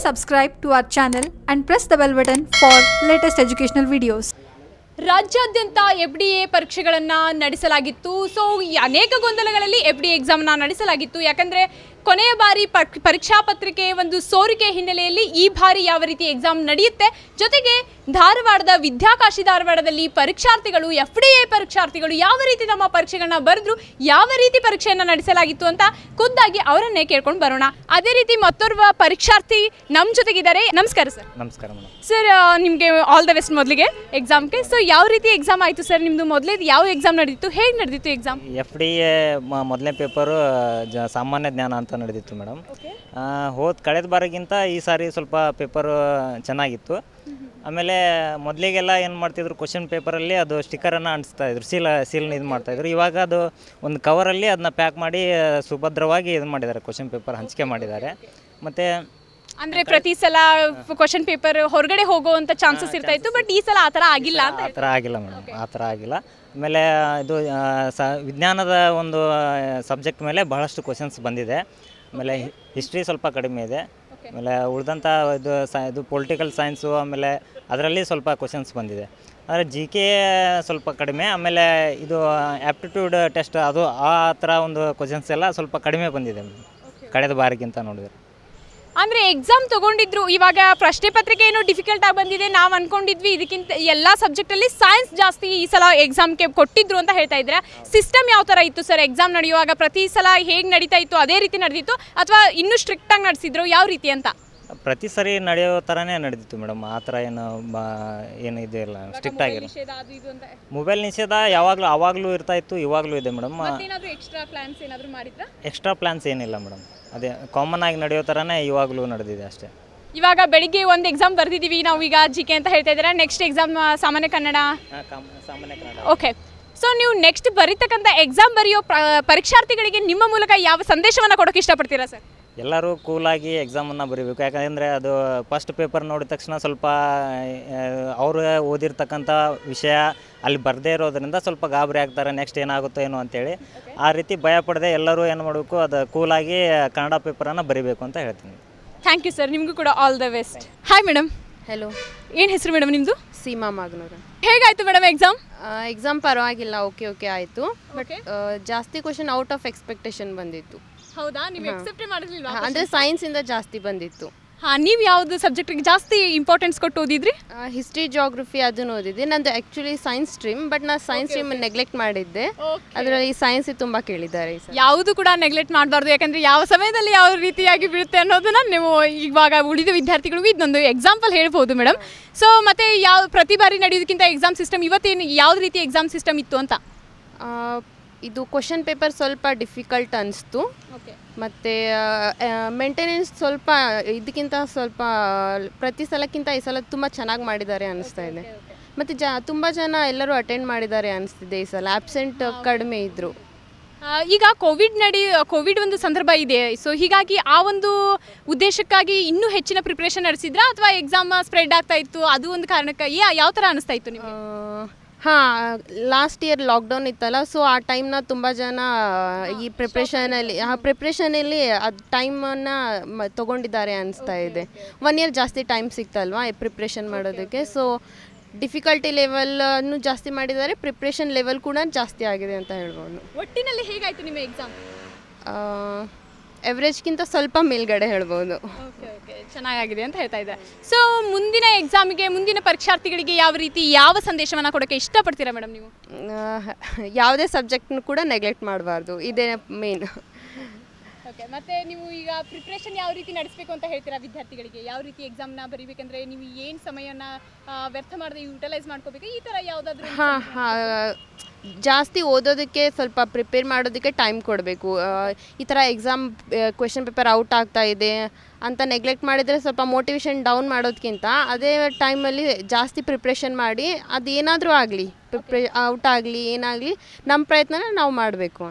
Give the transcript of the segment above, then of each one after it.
subscribe to our channel and press the bell button for latest educational videos. ರಾಜ್ಯಾದ್ಯಂತ F D A ಪರೀಕ್ಷೆಗಳನ್ನು ನಡೆಸಲಾಗಿತ್ತು so ಈ ಅನೇಕ ಗೊಂದಲಗಳಲ್ಲಿ F D ಎಕ್ಸಾಮ್ನ ನಡೆಸಲಾಗಿತ್ತು ಯಾಕಂದರೆ ಕೊನೆಯ ಬಾರಿ ಪ- ಪರೀಕ್ಷಾ ಪತ್ರಿಕೆ ಒಂದು ಸೋರಿಕೆ ಹಿನ್ನೆಲೆಯಲ್ಲಿ ಈ ಬಾರಿ ಯಾವ ರೀತಿ ಎಕ್ಸಾಮ್ ನಡೆಯುತ್ತೆ ಜೊತೆಗೆ ಧಾರವಾಡದ ವಿದ್ಯಾಕಾಶಿ ಧಾರವಾಡದಲ್ಲಿ ಪರೀಕ್ಷಾರ್ಥಿಗಳು ಎಫ್ ಡಿ ಎ ಪರೀಕ್ಷಾರ್ಥಿಗಳು ಯಾವ ರೀತಿ ನಮ್ಮ ಪರೀಕ್ಷೆಗಳನ್ನ ಬರೆದ್ರು ಯಾವ ರೀತಿ ಪರೀಕ್ಷೆಯನ್ನು ನಡೆಸಲಾಗಿತ್ತು ಅಂತ ಖುದ್ದಾಗಿ ಅವರನ್ನೇ ಕೇಳ್ಕೊಂಡು ಬರೋಣ ಅದೇ ರೀತಿ ಮತ್ತೋರ್ವ ಪರೀಕ್ಷಾರ್ಥಿ ನಮ್ಮ ಜೊತೆಗಿದ್ದಾರೆ ನಮಸ್ಕಾರ ಸರ್ ನಮಸ್ಕಾರ ಮೇಡಮ್ ಸರ್ ನಿಮಗೆ ಆಲ್ ದ ಬೆಸ್ಟ್ ಮೊದಲಿಗೆ ಎಕ್ಸಾಮ್ಗೆ ಸೊ ಯಾವ ರೀತಿ ಎಕ್ಸಾಮ್ ಆಯಿತು ಸರ್ ನಿಮ್ಮದು ಮೊದಲೇ ಯಾವ ಎಕ್ಸಾಮ್ ನಡೆದಿತ್ತು ಹೇಗೆ ನಡೆದಿತ್ತು ಎಕ್ಸಾಮ್ ಎಫ್ ಡಿ ಎ ಮೊದಲನೇ ಪೇಪರು ಜ ಸಾಮಾನ್ಯ ಜ್ಞಾನ ಅಂತ ನಡೆದಿತ್ತು ಮೇಡಮ್ ಹೋದ ಕಳೆದ ಬಾರಿಗಿಂತ ಈ ಸಾರಿ ಸ್ವಲ್ಪ ಪೇಪರು ಚೆನ್ನಾಗಿತ್ತು ಆಮೇಲೆ ಮೊದಲಿಗೆಲ್ಲ ಏನು ಮಾಡ್ತಿದ್ರು ಕ್ವಶನ್ ಪೇಪರಲ್ಲಿ ಅದು ಸ್ಟಿಕ್ಕರನ್ನು ಅಂಟಿಸ್ತಾ ಇದ್ರು ಸೀಲ್ ಸೀಲ್ನ ಇದು ಮಾಡ್ತಾಯಿದ್ರು ಇವಾಗ ಅದು ಒಂದು ಕವರಲ್ಲಿ ಅದನ್ನ ಪ್ಯಾಕ್ ಮಾಡಿ ಸುಭದ್ರವಾಗಿ ಇದು ಮಾಡಿದ್ದಾರೆ ಕ್ವಶನ್ ಪೇಪರ್ ಹಂಚಿಕೆ ಮಾಡಿದ್ದಾರೆ ಮತ್ತು ಅಂದರೆ ಪ್ರತಿ ಸಲ ಕ್ವಶನ್ ಪೇಪರ್ ಹೊರಗಡೆ ಹೋಗುವಂಥ ಚಾನ್ಸಸ್ ಇರ್ತಾ ಇತ್ತು ಬಟ್ ಈ ಸಲ ಆ ಥರ ಆಗಿಲ್ಲ ಅಂತ ಆ ಥರ ಆಗಿಲ್ಲ ಮೇಡಮ್ ಆ ಥರ ಆಗಿಲ್ಲ ಆಮೇಲೆ ಇದು ಆ, ಸ ವಿಜ್ಞಾನದ ಒಂದು ಸಬ್ಜೆಕ್ಟ್ ಮೇಲೆ ಬಹಳಷ್ಟು ಕ್ವಶನ್ಸ್ ಬಂದಿದೆ ಆಮೇಲೆ ಹಿಸ್ಟ್ರಿ ಸ್ವಲ್ಪ ಕಡಿಮೆ ಇದೆ ಆಮೇಲೆ ಉಳಿದಂಥ ಇದು ಸ ಇದು ಪೊಲಿಟಿಕಲ್ ಸೈನ್ಸು ಆಮೇಲೆ ಅದರಲ್ಲಿ ಸ್ವಲ್ಪ ಕ್ವಶನ್ಸ್ ಬಂದಿದೆ ಆದರೆ ಜಿ ಕೆ ಸ್ವಲ್ಪ ಕಡಿಮೆ ಆಮೇಲೆ ಇದು ಆ್ಯಪ್ಟಿಟ್ಯೂಡ್ ಟೆಸ್ಟ್ ಅದು ಆ ಥರ ಒಂದು ಕ್ವಶನ್ಸ್ ಎಲ್ಲ ಸ್ವಲ್ಪ ಕಡಿಮೆ ಬಂದಿದೆ ಕಳೆದ ಬಾರಿಗಿಂತ ನೋಡಿದ್ರೆ ಅಂದರೆ ಎಕ್ಸಾಮ್ ತಗೊಂಡಿದ್ರು ಇವಾಗ ಪ್ರಶ್ನೆ ಪತ್ರಿಕೆ ಏನೋ ಡಿಫಿಕಲ್ಟ್ ಆಗಿ ಬಂದಿದೆ ನಾವು ಅನ್ಕೊಂಡಿದ್ವಿ ಇದಕ್ಕಿಂತ ಎಲ್ಲ ಸಬ್ಜೆಕ್ಟಲ್ಲಿ ಸೈನ್ಸ್ ಜಾಸ್ತಿ ಈ ಸಲ ಎಕ್ಸಾಮ್ಗೆ ಕೊಟ್ಟಿದ್ರು ಅಂತ ಹೇಳ್ತಾ ಇದ್ರೆ ಸಿಸ್ಟಮ್ ಯಾವ ಥರ ಇತ್ತು ಸರ್ ಎಕ್ಸಾಮ್ ನಡೆಯುವಾಗ ಪ್ರತಿ ಸಲ ಹೇಗೆ ನಡೀತಾ ಇತ್ತು ಅದೇ ರೀತಿ ನಡೆದಿತ್ತು ಅಥವಾ ಇನ್ನೂ ಸ್ಟ್ರಿಕ್ಟಾಗಿ ನಡೆಸಿದ್ರು ಯಾವ ರೀತಿ ಅಂತ ಪ್ರತಿ ಸರಿ ನಡೆಯೋ ಥರನೇ ನಡೆದಿತ್ತು ಮೇಡಮ್ ಆ ಥರ ಏನು ಬಾ ಏನು ಇದು ಇಲ್ಲ ಸ್ಟ್ರಿಕ್ಟ್ ಆಗಿಲ್ಲ ಮೊಬೈಲ್ ನಿಷೇಧ ಯಾವಾಗಲೂ ಆವಾಗಲೂ ಇರ್ತಾ ಇತ್ತು ಇವಾಗಲೂ ಇದೆ ಮೇಡಮ್ ಏನಾದರೂ ಎಕ್ಸ್ಟ್ರಾ ಪ್ಲಾನ್ಸ್ ಏನಾದರೂ ಮಾಡಿದ್ರಾ ಎಕ್ಸ್ಟ್ರಾ ಪ್ಲಾನ್ಸ್ ಏನಿಲ್ಲ ಮೇಡಮ್ ಅದೇ ಕಾಮನ್ ಆಗಿ ನಡೆಯೋ ಥರನೇ ಇವಾಗಲೂ ನಡೆದಿದೆ ಅಷ್ಟೇ ಇವಾಗ ಬೆಳಿಗ್ಗೆ ಒಂದು ಎಕ್ಸಾಮ್ ಬರ್ದಿದ್ದೀವಿ ನಾವು ಈಗ ಜಿ ಕೆ ಅಂತ ಹೇಳ್ತಾ ಇದ್ದೀರಾ ನೆಕ್ಸ್ಟ್ ಎಕ್ಸಾಮ್ ಸಾಮಾನ್ಯ ಕನ್ನಡ ಸಾಮಾನ್ಯ ಕನ್ನಡ ಓಕೆ ಸೊ ನೀವು ನೆಕ್ಸ್ಟ್ ಬರೀತಕ್ಕಂಥ ಎಕ್ಸಾಮ್ ಬರೆಯೋ ಪ್ರ- ಪರೀಕ್ಷಾರ್ಥಿಗಳಿಗೆ ನಿಮ್ಮ ಮೂಲಕ ಯಾವ ಸಂದೇಶವನ್ನು ಕೊಡೋಕೆ ಇಷ್ಟಪಡ್ತೀರಾ ಸರ್ ಎಲ್ಲರೂ ಕೂಲಾಗಿ ಎಕ್ಸಾಮನ್ನು ಬರೀಬೇಕು ಯಾಕಂದರೆ ಅದು ಫಸ್ಟ್ ಪೇಪರ್ ನೋಡಿದ ತಕ್ಷಣ ಸ್ವಲ್ಪ ಅವರು ಓದಿರ್ತಕ್ಕಂಥ ವಿಷಯ ಅಲ್ಲಿ ಬರದೇ ಇರೋದ್ರಿಂದ ಸ್ವಲ್ಪ ಗಾಬರಿ ಆಗ್ತಾರೆ ನೆಕ್ಸ್ಟ್ ಏನಾಗುತ್ತೋ ಏನೋ ಅಂತೇಳಿ ಆ ರೀತಿ ಭಯ ಪಡದೆ ಎಲ್ಲರೂ ಏನು ಮಾಡಬೇಕು ಅದು ಕೂಲಾಗಿ ಕನ್ನಡ ಪೇಪರನ್ನು ಬರೀಬೇಕು ಅಂತ ಹೇಳ್ತೀನಿ ಥ್ಯಾಂಕ್ ಯು ಸರ್ ನಿಮಗೂ ಕೂಡ all the best hi madam hello ಏನು ಹೆಸರು ಮೇಡಮ್ ನಿಮ್ಮದು ಸೀಮಾ ಮಾಗ್ನೂರು ಹೇಗಾಯಿತು ಮೇಡಮ್ ಎಕ್ಸಾಮ್ ಎಕ್ಸಾಮ್ ಪರವಾಗಿಲ್ಲ ಓಕೆ ಓಕೆ ಆಯಿತು ಬಟ್ Okay. ಜಾಸ್ತಿ ಕ್ವಶನ್ ಔಟ್ ಆಫ್ ಎಕ್ಸ್ಪೆಕ್ಟೇಷನ್ ಬಂದಿತ್ತು ಹೌದಾ ನೀವು ಎಕ್ಸೆಪ್ಟೇ ಮಾಡಿರ್ಲಿಲ್ವಾ ಅಂದರೆ ಸೈನ್ಸಿಂದ ಜಾಸ್ತಿ ಬಂದಿತ್ತು ಹಾಂ ನೀವು ಯಾವುದು ಸಬ್ಜೆಕ್ಟಿಗೆ ಜಾಸ್ತಿ ಇಂಪಾರ್ಟೆನ್ಸ್ ಕೊಟ್ಟು ಓದಿದ್ರಿ ಹಿಸ್ಟ್ರಿ ಜಾಗ್ರಫಿ ಅದನ್ನು ಓದಿದ್ದೆ ನಂದು ಆ್ಯಕ್ಚುಲಿ ಸೈನ್ಸ್ ಸ್ಟ್ರೀಮ್ ಬಟ್ ನಾನು ಸೈನ್ಸ್ ಸ್ಟ್ರೀಮ್ ನೆಗ್ಲೆಕ್ಟ್ ಮಾಡಿದ್ದೆ ಅದರಲ್ಲಿ ಸೈನ್ಸ್ ತುಂಬ ಕೇಳಿದ್ದಾರೆ ಈ ಸಲ ಯಾವುದು ಕೂಡ ನೆಗ್ಲೆಕ್ಟ್ ಮಾಡಬಾರ್ದು ಯಾಕಂದ್ರೆ ಯಾವ ಸಮಯದಲ್ಲಿ ಯಾವ ರೀತಿಯಾಗಿ ಬೀಳುತ್ತೆ ಅನ್ನೋದನ್ನ ನೀವು ಇವಾಗ ಉಳಿದ ವಿದ್ಯಾರ್ಥಿಗಳಿಗೂ ಇದೊಂದು ಎಕ್ಸಾಂಪಲ್ ಹೇಳ್ಬೋದು ಮೇಡಮ್ ಸೊ ಮತ್ತೆ ಯಾವ ಪ್ರತಿ ಬಾರಿ ನಡೆಯೋದಕ್ಕಿಂತ ಎಕ್ಸಾಮ್ ಸಿಸ್ಟಮ್ ಇವತ್ತೇನು ಯಾವ್ದು ರೀತಿ ಎಕ್ಸಾಮ್ ಸಿಸ್ಟಮ್ ಇತ್ತು ಅಂತ ಆ, ಇದು ಕ್ವಶನ್ ಪೇಪರ್ ಸ್ವಲ್ಪ ಡಿಫಿಕಲ್ಟ್ ಅನಿಸ್ತು ಮತ್ತು ಮೇಂಟೆನೆನ್ಸ್ ಸ್ವಲ್ಪ ಇದಕ್ಕಿಂತ ಸ್ವಲ್ಪ ಪ್ರತಿ ಸಲಕ್ಕಿಂತ ಈ ಸಲ ತುಂಬ ಚೆನ್ನಾಗಿ ಮಾಡಿದ್ದಾರೆ ಅನಿಸ್ತಾ ಇದೆ ಮತ್ತು ಜ ತುಂಬ ಜನ ಎಲ್ಲರೂ ಅಟೆಂಡ್ ಮಾಡಿದ್ದಾರೆ ಅನಿಸ್ತಿದೆ ಈ ಸಲ ಆಬ್ಸೆಂಟ್ ಕಡಿಮೆ ಇದ್ದರು ಆ, ಈಗ ಕೋವಿಡ್ ನಡಿ ಕೋವಿಡ್ ಒಂದು ಸಂದರ್ಭ ಇದೆ ಸೊ ಹೀಗಾಗಿ ಆ ಒಂದು ಉದ್ದೇಶಕ್ಕಾಗಿ ಇನ್ನೂ ಹೆಚ್ಚಿನ ಪ್ರಿಪ್ರೇಷನ್ ನಡೆಸಿದ್ರಾ ಅಥವಾ ಎಕ್ಸಾಮ್ ಸ್ಪ್ರೆಡ್ ಆಗ್ತಾ ಇತ್ತು ಅದು ಒಂದು ಕಾರಣಕ್ಕೆ ಯಾ- ಯಾವ ಥರ ಅನಿಸ್ತಾ ಇತ್ತು ನಿಮಗೆ ಹಾಂ ಲಾಸ್ಟ್ ಇಯರ್ ಲಾಕ್ಡೌನ್ ಇತ್ತಲ್ಲ ಸೊ ಆ ಟೈಮ್ನ ತುಂಬ ಜನ ಈ ಪ್ರಿಪ್ರೇಷನಲ್ಲಿ ಆ ಪ್ರಿಪ್ರೇಷನಲ್ಲಿ ಅದು ಟೈಮನ್ನು ತೊಗೊಂಡಿದ್ದಾರೆ ಅನಿಸ್ತಾ ಇದೆ ಒನ್ ಇಯರ್ ಜಾಸ್ತಿ ಟೈಮ್ ಸಿಕ್ತಲ್ವಾ ಪ್ರಿಪ್ರೇಷನ್ ಮಾಡೋದಕ್ಕೆ ಸೊ ಡಿಫಿಕಲ್ಟಿ ಲೆವೆಲನ್ನು ಜಾಸ್ತಿ ಮಾಡಿದ್ದಾರೆ ಪ್ರಿಪ್ರೇಷನ್ ಲೆವೆಲ್ ಕೂಡ ಜಾಸ್ತಿ ಆಗಿದೆ ಅಂತ ಹೇಳ್ಬೋದು ಒಟ್ಟಿನಲ್ಲಿ ಹೇಗಾಯಿತು ನಿಮ್ಮ ಎಕ್ಸಾಮ್ ಎವ್ರೇಜ್ಗಿಂತ ಸ್ವಲ್ಪ ಮೇಲ್ಗಡೆ ಹೇಳ್ಬೋದು ಓಕೆ ಓಕೆ ಚೆನ್ನಾಗಿದೆ ಅಂತ ಹೇಳ್ತಾ ಇದ್ದೆ ಸೊ ಮುಂದಿನ ಎಕ್ಸಾಮಿಗೆ ಮುಂದಿನ ಪರೀಕ್ಷಾರ್ಥಿಗಳಿಗೆ ಯಾವ ರೀತಿ ಯಾವ ಸಂದೇಶವನ್ನು ಕೊಡೋಕ್ಕೆ ಇಷ್ಟಪಡ್ತೀರಾ ಮೇಡಮ್ ನೀವು ಆ, ಯಾವುದೇ ಸಬ್ಜೆಕ್ಟ್ನು ಕೂಡ ನೆಗ್ಲೆಕ್ಟ್ ಮಾಡಬಾರ್ದು ಇದೇ ಮೇನ್ ಓಕೆ ಮತ್ತೆ ನೀವು ಈಗ ಪ್ರಿಪ್ರೇಷನ್ ಯಾವ ರೀತಿ ನಡೆಸಬೇಕು ಅಂತ ಹೇಳ್ತೀರಾ ವಿದ್ಯಾರ್ಥಿಗಳಿಗೆ ಯಾವ ರೀತಿ ಎಕ್ಸಾಮ್ನ ಬರೀಬೇಕಂದ್ರೆ ನೀವು ಏನು ಸಮಯನ ಆ, ವ್ಯರ್ಥ ಮಾಡದೆ ಯೂಟಿಲೈಸ್ ಮಾಡ್ಕೋಬೇಕು ಈ ಥರ ಯಾವುದಾದ್ರೂ ಹಾಂ ಹಾಂ ಜಾಸ್ತಿ ಓದೋದಕ್ಕೆ ಸ್ವಲ್ಪ ಪ್ರಿಪೇರ್ ಮಾಡೋದಕ್ಕೆ ಟೈಮ್ ಕೊಡಬೇಕು ಈ ಥರ ಎಕ್ಸಾಮ್ ಕ್ವೆಶನ್ ಪೇಪರ್ ಔಟ್ ಆಗ್ತಾ ಇದೆ ಅಂತ ನೆಗ್ಲೆಕ್ಟ್ ಮಾಡಿದರೆ ಸ್ವಲ್ಪ ಮೋಟಿವೇಶನ್ ಡೌನ್ ಮಾಡೋದಕ್ಕಿಂತ ಅದೇ ಟೈಮಲ್ಲಿ ಜಾಸ್ತಿ ಪ್ರಿಪ್ರೇಷನ್ ಮಾಡಿ ಅದು ಏನಾದರೂ ಆಗಲಿ ಪ್ರಿಪ್ರೇ ಔಟ್ ಆಗಲಿ ಏನಾಗಲಿ ನಮ್ಮ ಪ್ರಯತ್ನನ ನಾವು ಮಾಡಬೇಕು ಅಂತ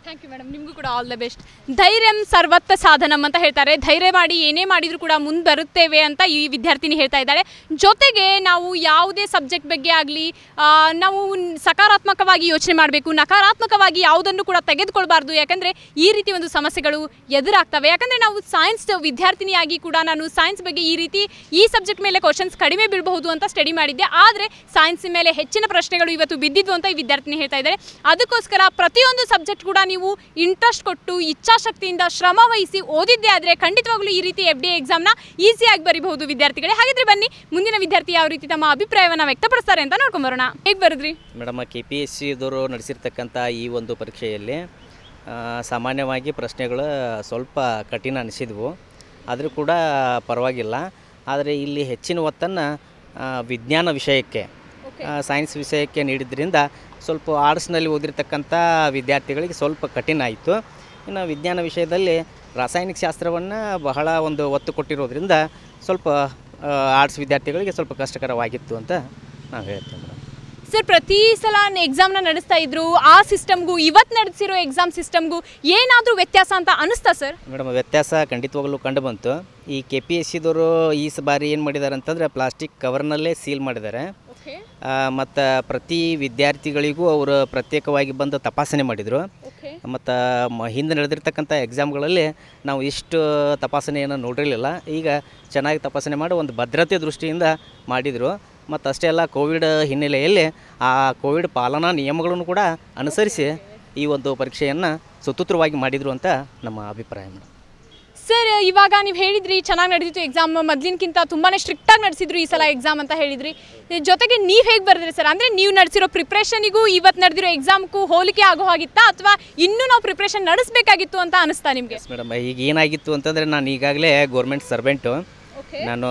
ಥ್ಯಾಂಕ್ ಯು ಮೇಡಮ್ ನಿಮಗೂ ಕೂಡ ಆಲ್ ದ ಬೆಸ್ಟ್ ಧೈರ್ಯಂ ಸರ್ವತ್ತ ಸಾಧನಂ ಅಂತ ಹೇಳ್ತಾರೆ ಧೈರ್ಯ ಮಾಡಿ ಏನೇ ಮಾಡಿದರೂ ಕೂಡ ಮುಂದೆ ಬರುತ್ತೇವೆ ಅಂತ ಈ ವಿದ್ಯಾರ್ಥಿನಿ ಹೇಳ್ತಾ ಇದ್ದಾಳೆ ಜೊತೆಗೆ ನಾವು ಯಾವುದೇ ಸಬ್ಜೆಕ್ಟ್ ಬಗ್ಗೆ ಆಗಲಿ ನಾವು ಸಕಾರಾತ್ಮಕವಾಗಿ ಯೋಚನೆ ಮಾಡಬೇಕು ನಕಾರಾತ್ಮಕವಾಗಿ ಯಾವುದನ್ನು ಕೂಡ ತೆಗೆದುಕೊಳ್ಬಾರ್ದು ಯಾಕಂದರೆ ಈ ರೀತಿ ಒಂದು ಸಮಸ್ಯೆಗಳು ಎದುರಾಗ್ತವೆ ಯಾಕಂದರೆ ನಾವು ಸೈನ್ಸ್ ವಿದ್ಯಾರ್ಥಿನಿಯಾಗಿ ಕೂಡ ನಾನು ಸೈನ್ಸ್ ಬಗ್ಗೆ ಈ ರೀತಿ ಈ ಸಬ್ಜೆಕ್ಟ್ ಮೇಲೆ ಕ್ವಶನ್ಸ್ ಕಡಿಮೆ ಬೀಳಬಹುದು ಅಂತ ಸ್ಟಡಿ ಮಾಡಿದ್ದೆ ಆದರೆ ಸೈನ್ಸ್ ಮೇಲೆ ಹೆಚ್ಚಿನ ಪ್ರಶ್ನೆಗಳು ಇವತ್ತು ಬಿದ್ದಿದ್ವು ಅಂತ ಈ ವಿದ್ಯಾರ್ಥಿನಿ ಹೇಳ್ತಾ ಇದ್ದಾರೆ ಅದಕ್ಕೋಸ್ಕರ ಪ್ರತಿಯೊಂದು ಸಬ್ಜೆಕ್ಟ್ ಕೂಡ ನೀವು ಇಂಟ್ರೆಸ್ಟ್ ಕೊಟ್ಟು ಇಚ್ಛಾಶಕ್ತಿಯಿಂದ ಶ್ರಮ ವಹಿಸಿ ಓದಿದ್ದೇ ಆದರೆ ಖಂಡಿತವಾಗ್ಲೂ ಈ ರೀತಿ ಎಫ್ ಡಿ ಎಕ್ಸಾಮ್ನ ಈಸಿಯಾಗಿ ಬರಿಬಹುದು ವಿದ್ಯಾರ್ಥಿಗಳೇ ಹಾಗಿದ್ರೆ ಬನ್ನಿ ಮುಂದಿನ ವಿದ್ಯಾರ್ಥಿ ಯಾವ ರೀತಿ ತಮ್ಮ ಅಭಿಪ್ರಾಯವನ್ನು ವ್ಯಕ್ತಪಡಿಸ್ತಾರೆ ಅಂತ ನೋಡ್ಕೊಂಬರೋಣ ಹೇಗೆ ಬರೆದ್ರಿ ಮೇಡಮ್ ಕೆ ಪಿ ಎಸ್ ಸಿದವರು ನಡೆಸಿರ್ತಕ್ಕಂಥ ಈ ಒಂದು ಪರೀಕ್ಷೆಯಲ್ಲಿ ಆ, ಸಾಮಾನ್ಯವಾಗಿ ಪ್ರಶ್ನೆಗಳು ಸ್ವಲ್ಪ ಕಠಿಣ ಅನಿಸಿದ್ವು ಆದರೂ ಕೂಡ ಪರವಾಗಿಲ್ಲ ಆದರೆ ಇಲ್ಲಿ ಹೆಚ್ಚಿನ ಒತ್ತನ್ನು ವಿಜ್ಞಾನ ವಿಷಯಕ್ಕೆ ಆ, ಸೈನ್ಸ್ ವಿಷಯಕ್ಕೆ ನೀಡಿದ್ರಿಂದ ಸ್ವಲ್ಪ ಆರ್ಟ್ಸ್ನಲ್ಲಿ ಓದಿರ್ತಕ್ಕಂಥ ವಿದ್ಯಾರ್ಥಿಗಳಿಗೆ ಸ್ವಲ್ಪ ಕಠಿಣ ಆಯಿತು ಇನ್ನು ವಿಜ್ಞಾನ ವಿಷಯದಲ್ಲಿ ರಾಸಾಯನಿಕ ಶಾಸ್ತ್ರವನ್ನು ಬಹಳ ಒಂದು ಒತ್ತು ಕೊಟ್ಟಿರೋದ್ರಿಂದ ಸ್ವಲ್ಪ ಆರ್ಟ್ಸ್ ವಿದ್ಯಾರ್ಥಿಗಳಿಗೆ ಸ್ವಲ್ಪ ಕಷ್ಟಕರವಾಗಿತ್ತು ಅಂತ ನಾವು ಹೇಳ್ತೇವೆ ಮೇಡಮ್ ಸರ್ ಪ್ರತಿ ಸಲ ಎಕ್ಸಾಮ್ನ ನಡೆಸ್ತಾ ಇದ್ರು ಆ ಸಿಸ್ಟಮ್ಗೂ ಇವತ್ತು ನಡೆಸಿರೋ ಎಕ್ಸಾಮ್ ಸಿಸ್ಟಮ್ಗೂ ಏನಾದರೂ ವ್ಯತ್ಯಾಸ ಅಂತ ಅನಿಸ್ತಾ ಸರ್ ಮೇಡಮ್ ವ್ಯತ್ಯಾಸ ಖಂಡಿತವಾಗ್ಲೂ ಕಂಡು ಬಂತು ಈ ಕೆ ಪಿ ಎಸ್ ಸಿದವರು ಈ ಸ ಬಾರಿ ಏನು ಮಾಡಿದ್ದಾರೆ ಅಂತಂದರೆ ಪ್ಲಾಸ್ಟಿಕ್ ಕವರ್ನಲ್ಲೇ ಸೀಲ್ ಮಾಡಿದ್ದಾರೆ ಓಕೆ ಮತ್ತು ಪ್ರತಿ ವಿದ್ಯಾರ್ಥಿಗಳಿಗೂ ಅವರು ಪ್ರತ್ಯೇಕವಾಗಿ ಬಂದು ತಪಾಸಣೆ ಮಾಡಿದರು ಓಕೆ ಮತ್ತು ಮ ಹಿಂದೆ ನಡೆದಿರ್ತಕ್ಕಂಥ ಎಕ್ಸಾಮ್ಗಳಲ್ಲಿ ನಾವು ಇಷ್ಟು ತಪಾಸಣೆಯನ್ನು ನೋಡಿರಲಿಲ್ಲ ಈಗ ಚೆನ್ನಾಗಿ ತಪಾಸಣೆ ಮಾಡಿ ಒಂದು ಭದ್ರತೆ ದೃಷ್ಟಿಯಿಂದ ಮಾಡಿದರು ಮತ್ತು ಅಷ್ಟೇ ಅಲ್ಲ ಕೋವಿಡ್ ಹಿನ್ನೆಲೆಯಲ್ಲಿ ಆ ಕೋವಿಡ್ ಪಾಲನಾ ನಿಯಮಗಳನ್ನು ಕೂಡ ಅನುಸರಿಸಿ ಈ ಒಂದು ಪರೀಕ್ಷೆಯನ್ನು ಸುಸೂತ್ರವಾಗಿ ಮಾಡಿದರು ಅಂತ ನಮ್ಮ ಅಭಿಪ್ರಾಯ ಮೇಡಮ್ ಸರ್ ಇವಾಗ ನೀವು ಹೇಳಿದ್ರಿ ಚೆನ್ನಾಗಿ ನಡೆದಿತ್ತು ಎಕ್ಸಾಮ್ ಮೊದಲಿನಕ್ಕಿಂತ ತುಂಬಾ ಸ್ಟ್ರಿಕ್ಟಾಗಿ ನಡೆಸಿದ್ರು ಈ ಸಲ ಎಕ್ಸಾಮ್ ಅಂತ ಹೇಳಿದ್ರಿ ಜೊತೆಗೆ ನೀವು ಹೇಗೆ ಬರೆದ್ರಿ ಸರ್ ಅಂದರೆ ನೀವು ನಡೆಸಿರೋ ಪ್ರಿಪ್ರೇಷನಿಗೂ ಇವತ್ತು ನಡೆದಿರೋ ಎಕ್ಸಾಮ್ಗೂ ಹೋಲಿಕೆ ಆಗೋ ಹಾಗಿತ್ತಾ ಅಥವಾ ಇನ್ನೂ ನಾವು ಪ್ರಿಪ್ರೇಷನ್ ನಡೆಸಬೇಕಾಗಿತ್ತು ಅಂತ ಅನಿಸ್ತಾ ನಿಮಗೆ ಮೇಡಮ್ ಈಗ ಏನಾಗಿತ್ತು ಅಂತಂದರೆ ನಾನು ಈಗಾಗಲೇ ಗೌರ್ಮೆಂಟ್ ಸರ್ವೆಂಟು ಓಕೆ ನಾನು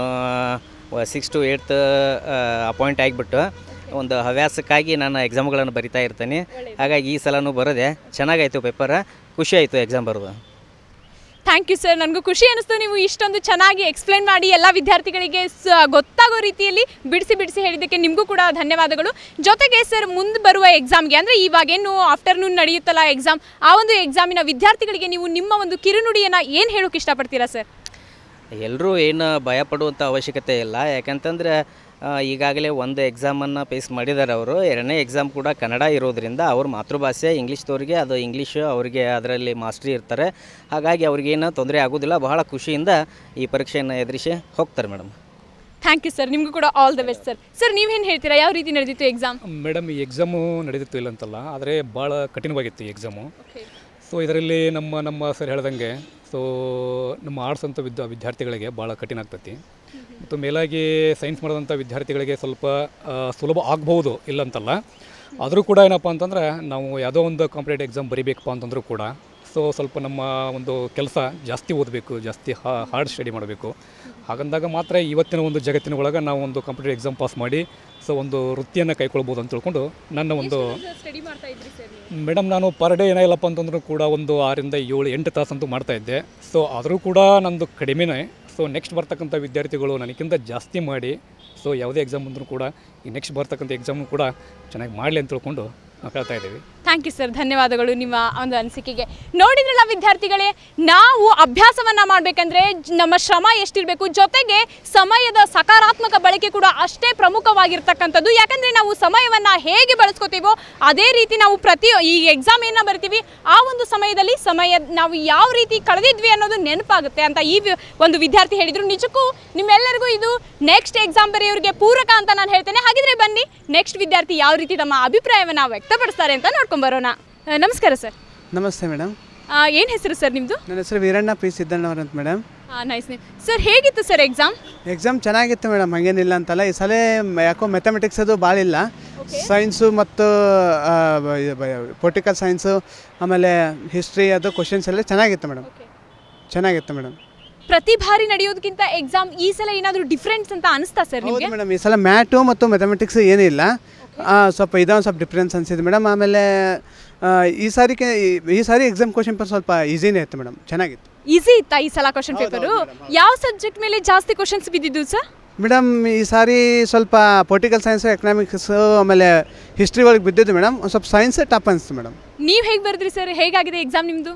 ಸಿಕ್ಸ್ ಟು ಏಯ್ತ್ ಅಪಾಯಿಂಟ್ ಆಗಿಬಿಟ್ಟು ಒಂದು ಹವ್ಯಾಸಕ್ಕಾಗಿ ನಾನು ಎಕ್ಸಾಮ್ಗಳನ್ನು ಬರಿತಾ ಇರ್ತೇನೆ ಹಾಗಾಗಿ ಈ ಸಲನೂ ಬರೋದೆ ಚೆನ್ನಾಗಾಯಿತು ಪೇಪರ್ ಖುಷಿ ಆಯಿತು ಎಕ್ಸಾಮ್ ಬರೋದು ಥ್ಯಾಂಕ್ ಯು ಸರ್ ನನಗೂ ಖುಷಿ ಅನಿಸ್ತು ನೀವು ಇಷ್ಟೊಂದು ಚೆನ್ನಾಗಿ ಎಕ್ಸ್ಪ್ಲೈನ್ ಮಾಡಿ ಎಲ್ಲ ವಿದ್ಯಾರ್ಥಿಗಳಿಗೆ ಸ ಗೊತ್ತಾಗೋ ರೀತಿಯಲ್ಲಿ ಬಿಡಿಸಿ ಬಿಡಿಸಿ ಹೇಳಿದ್ದಕ್ಕೆ ನಿಮಗೂ ಕೂಡ ಧನ್ಯವಾದಗಳು ಜೊತೆಗೆ ಸರ್ ಮುಂದೆ ಬರುವ ಎಕ್ಸಾಮ್ಗೆ ಅಂದರೆ ಇವಾಗೇನು ಆಫ್ಟರ್ನೂನ್ ನಡೆಯುತ್ತಲ್ಲ ಎಕ್ಸಾಮ್ ಆ ಒಂದು ಎಕ್ಸಾಮಿನ ವಿದ್ಯಾರ್ಥಿಗಳಿಗೆ ನೀವು ನಿಮ್ಮ ಒಂದು ಕಿರುನುಡಿಯನ್ನು ಏನು ಹೇಳೋಕೆ ಇಷ್ಟಪಡ್ತೀರಾ ಸರ್ ಎಲ್ಲರೂ ಏನು ಭಯ ಪಡುವಂಥ ಅವಶ್ಯಕತೆ ಇಲ್ಲ ಯಾಕಂತಂದರೆ ಈಗಾಗಲೇ ಒಂದು ಎಕ್ಸಾಮನ್ನು ಫೇಸ್ ಮಾಡಿದ್ದಾರೆ ಅವರು ಎರಡನೇ ಎಕ್ಸಾಮ್ ಕೂಡ ಕನ್ನಡ ಇರೋದ್ರಿಂದ ಅವ್ರ ಮಾತೃಭಾಷೆ ಇಂಗ್ಲೀಷ್ದವ್ರಿಗೆ ಅದು ಇಂಗ್ಲೀಷು ಅವರಿಗೆ ಅದರಲ್ಲಿ ಮಾಸ್ಟ್ರಿ ಇರ್ತಾರೆ ಹಾಗಾಗಿ ಅವ್ರಿಗೇನು ತೊಂದರೆ ಆಗೋದಿಲ್ಲ ಬಹಳ ಖುಷಿಯಿಂದ ಈ ಪರೀಕ್ಷೆಯನ್ನು ಎದುರಿಸಿ ಹೋಗ್ತಾರೆ ಮೇಡಮ್ ಥ್ಯಾಂಕ್ ಯು ಸರ್ ನಿಮಗೂ ಕೂಡ all the best sir sir ನೀವೇನು ಹೇಳ್ತೀರಾ ಯಾವ ರೀತಿ ನಡೆದಿತ್ತು ಎಕ್ಸಾಮ್ ಮೇಡಮ್ ಈ ಎಕ್ಸಾಮು ನಡೆದಿತ್ತು ಇಲ್ಲ ಅಂತಲ್ಲ ಆದರೆ ಭಾಳ ಕಠಿಣವಾಗಿತ್ತು ಈ ಎಕ್ಸಾಮು ಸೊ ಇದರಲ್ಲಿ ನಮ್ಮ ನಮ್ಮ ಸರ್ ಹೇಳ್ದಂಗೆ ಸೊ ನಮ್ಮ ಆರ್ಟ್ಸ್ ಅಂತ ವಿದ್ಯಾ ವಿದ್ಯಾರ್ಥಿಗಳಿಗೆ ಭಾಳ ಕಠಿಣ ಆಗ್ತೈತಿ ಮತ್ತು ಮೇಲಾಗಿ ಸೈನ್ಸ್ ಮಾಡಿದಂಥ ವಿದ್ಯಾರ್ಥಿಗಳಿಗೆ ಸ್ವಲ್ಪ ಆ, ಸುಲಭ ಆಗ್ಬೋದು ಇಲ್ಲಂತಲ್ಲ ಆದರೂ ಕೂಡ ಏನಪ್ಪ ಅಂತಂದ್ರೆ ನಾವು ಯಾವುದೋ ಒಂದು ಕಾಂಪಿಟೇಟಿವ್ ಎಕ್ಸಾಮ್ ಬರಿಬೇಕಪ್ಪ ಅಂತಂದ್ರೂ ಕೂಡ ಸೊ ಸ್ವಲ್ಪ ನಮ್ಮ ಒಂದು ಕೆಲಸ ಜಾಸ್ತಿ ಓದಬೇಕು ಜಾಸ್ತಿ ಹಾರ್ಡ್ ಸ್ಟಡಿ ಮಾಡಬೇಕು ಹಾಗಂದಾಗ ಮಾತ್ರ ಇವತ್ತಿನ ಒಂದು ಜಗತ್ತಿನ ಒಳಗೆ ನಾವು ಒಂದು ಕಾಂಪಿಟೇಟಿವ್ ಎಕ್ಸಾಮ್ ಪಾಸ್ ಮಾಡಿ ಸೊ ಒಂದು ವೃತ್ತಿಯನ್ನು ಕೈಗೊಳ್ಬೋದು ಅಂತ ತಿಳ್ಕೊಂಡು ನನ್ನ ಒಂದು ಸ್ಟಡಿ ಮಾಡ್ತಾ ಇದ್ರಿ ಸರ್ ಮೇಡಮ್ ನಾನು ಪರ್ ಡೇ ಏನಾಗಿಲ್ಲಪ್ಪ ಅಂತಂದ್ರೂ ಕೂಡ ಒಂದು ಆರಿಂದ ಏಳು ಎಂಟು ತಾಸು ಅಂತೂ ಮಾಡ್ತಾ ಇದ್ದೆ ಸೊ ಆದರೂ ಕೂಡ ನಂದು ಕಡಿಮೆನೇ ಸೊ ನೆಕ್ಸ್ಟ್ ಬರ್ತಕ್ಕಂಥ ವಿದ್ಯಾರ್ಥಿಗಳು ನನಗಿಂತ ಜಾಸ್ತಿ ಮಾಡಿ ಸೊ ಯಾವುದೇ ಎಕ್ಸಾಮ್ ಬಂದರೂ ಕೂಡ ಈ ನೆಕ್ಸ್ಟ್ ಬರ್ತಕ್ಕಂಥ ಎಕ್ಸಾಮು ಕೂಡ ಚೆನ್ನಾಗಿ ಮಾಡಲಿ ಅಂತ ತಿಳ್ಕೊಂಡು ನಾವು ಹೇಳ್ತಾ ಇದ್ದೀವಿ ಥ್ಯಾಂಕ್ ಯು ಸರ್ ಧನ್ಯವಾದಗಳು ನಿಮ್ಮ ಒಂದು ಅನಿಸಿಕೆಗೆ ನೋಡಿದ್ರಲ್ಲ ವಿದ್ಯಾರ್ಥಿಗಳೇ ನಾವು ಅಭ್ಯಾಸವನ್ನ ಮಾಡಬೇಕಂದ್ರೆ ನಮ್ಮ ಶ್ರಮ ಎಷ್ಟಿರಬೇಕು ಜೊತೆಗೆ ಸಮಯದ ಸಕಾರಾತ್ಮಕ ಬಳಕೆ ಕೂಡ ಅಷ್ಟೇ ಪ್ರಮುಖವಾಗಿರ್ತಕ್ಕಂಥದ್ದು ಯಾಕಂದ್ರೆ ನಾವು ಸಮಯವನ್ನ ಹೇಗೆ ಬಳಸ್ಕೋತೀವೋ ಅದೇ ರೀತಿ ನಾವು ಪ್ರತಿ ಈ ಎಕ್ಸಾಮ್ ಏನ ಬರ್ತೀವಿ ಆ ಒಂದು ಸಮಯದಲ್ಲಿ ಸಮಯ ನಾವು ಯಾವ ರೀತಿ ಕಳೆದಿದ್ವಿ ಅನ್ನೋದು ನೆನಪಾಗುತ್ತೆ ಅಂತ ಈ ವಿ- ಒಂದು ವಿದ್ಯಾರ್ಥಿ ಹೇಳಿದ್ರು ನಿಜಕ್ಕೂ ನಿಮ್ಮೆಲ್ಲರಿಗೂ ಇದು ನೆಕ್ಸ್ಟ್ ಎಕ್ಸಾಮ್ ಬರೆಯೋರಿಗೆ ಪೂರಕ ಅಂತ ನಾನು ಹೇಳ್ತೇನೆ ಹಾಗಿದ್ರೆ ಬನ್ನಿ ನೆಕ್ಸ್ಟ್ ವಿದ್ಯಾರ್ಥಿ ಯಾವ ರೀತಿ ತಮ್ಮ ಅಭಿಪ್ರಾಯವನ್ನು ವ್ಯಕ್ತಪಡಿಸ್ತಾರೆ ಅಂತ ನೋಡ್ಕೊಂಡ್ ಬರೋಣ ಆ, ನಮಸ್ಕಾರ ಸರ್ ನಮಸ್ತೆ ಮೇಡಮ್ ಏನು ಹೆಸರು ಸರ್ ನಿಮ್ಮದು ನನ್ನ ಹೆಸರು ವೀರಣ್ಣ ಪಿ ಸಿದ್ದಣ್ಣವ್ರ ಅಂತ ಮೇಡಮ್ ನೈಸ್ ಸರ್ ಹೇಗಿತ್ತು ಸರ್ ಎಕ್ಸಾಮ್ ಎಕ್ಸಾಮ್ ಚೆನ್ನಾಗಿತ್ತು ಮೇಡಮ್ ಹಾಗೇನಿಲ್ಲ ಅಂತಲ್ಲ ಈ ಸಲ ಮ- ಯಾಕೋ ಮೆಥಮೆಟಿಕ್ಸ್ ಅದು ಭಾಳ ಇಲ್ಲ ಸೈನ್ಸು ಮತ್ತು ಪೊಲಿಟಿಕಲ್ ಸೈನ್ಸು ಆಮೇಲೆ ಹಿಸ್ಟ್ರಿ ಅದು ಕ್ವಶನ್ಸ್ ಎಲ್ಲ ಚೆನ್ನಾಗಿತ್ತು ಮೇಡಮ್ ಚೆನ್ನಾಗಿತ್ತು ಮೇಡಮ್ ಪ್ರತಿ ಬಾರಿ ನಡೆಯೋದಕ್ಕಿಂತ ಎಕ್ಸಾಮ್ ಈ ಸಲ ಏನಾದರೂ ಡಿಫ್ರೆನ್ಸ್ ಅಂತ ಅನಿಸ್ತಾ ಸರ್ ಹೌದು ನಿಮಗೆ ಮೇಡಮ್ ಈ ಸಲ ಮ್ಯಾಟು ಮತ್ತು ಮೆಥಮೆಟಿಕ್ಸ್ ಏನಿಲ್ಲ ಆ, ಸ್ವಲ್ಪ ಇದೊಂದು ಸ್ವಲ್ಪ ಡಿಫ್ರೆನ್ಸ್ ಅನಿಸಿದೆ ಮೇಡಮ್ ಆಮೇಲೆ ಆ, ಈ ಸಾರಿಗೆ ಈ ಸಾರಿ ಎಕ್ಸಾಮ್ ಕ್ವಶನ್ ಪೇಪರ್ ಸ್ವಲ್ಪ ಈಸಿನೇ ಇತ್ತು ಮೇಡಮ್ ಚೆನ್ನಾಗಿತ್ತು ಈಸಿ ಇತ್ತಾ ಈ ಸಲ ಕ್ವಶನ್ ಪೇಪರು ಯಾವ ಸಬ್ಜೆಕ್ಟ್ ಮೇಲೆ ಜಾಸ್ತಿ ಕ್ವಶನ್ಸ್ ಬಿದ್ದಿದ್ದು ಸರ್ ಮೇಡಮ್ ಈ ಸಾರಿ ಸ್ವಲ್ಪ ಪೊಲಿಟಿಕಲ್ ಸೈನ್ಸು ಎಕನಾಮಿಕ್ಸು ಆಮೇಲೆ ಹಿಸ್ಟ್ರಿ ಒಳಗೆ ಬಿದ್ದಿದ್ದು ಮೇಡಮ್ ಒಂದು ಸ್ವಲ್ಪ ಸೈನ್ಸೇ ಟಫ್ ಅನಿಸ್ತು ಮೇಡಮ್ ನೀವು ಹೇಗೆ ಬರೆದ್ರಿ ಸರ್ ಹೇಗಾಗಿದೆ ಎಕ್ಸಾಮ್ ನಿಮ್ಮದು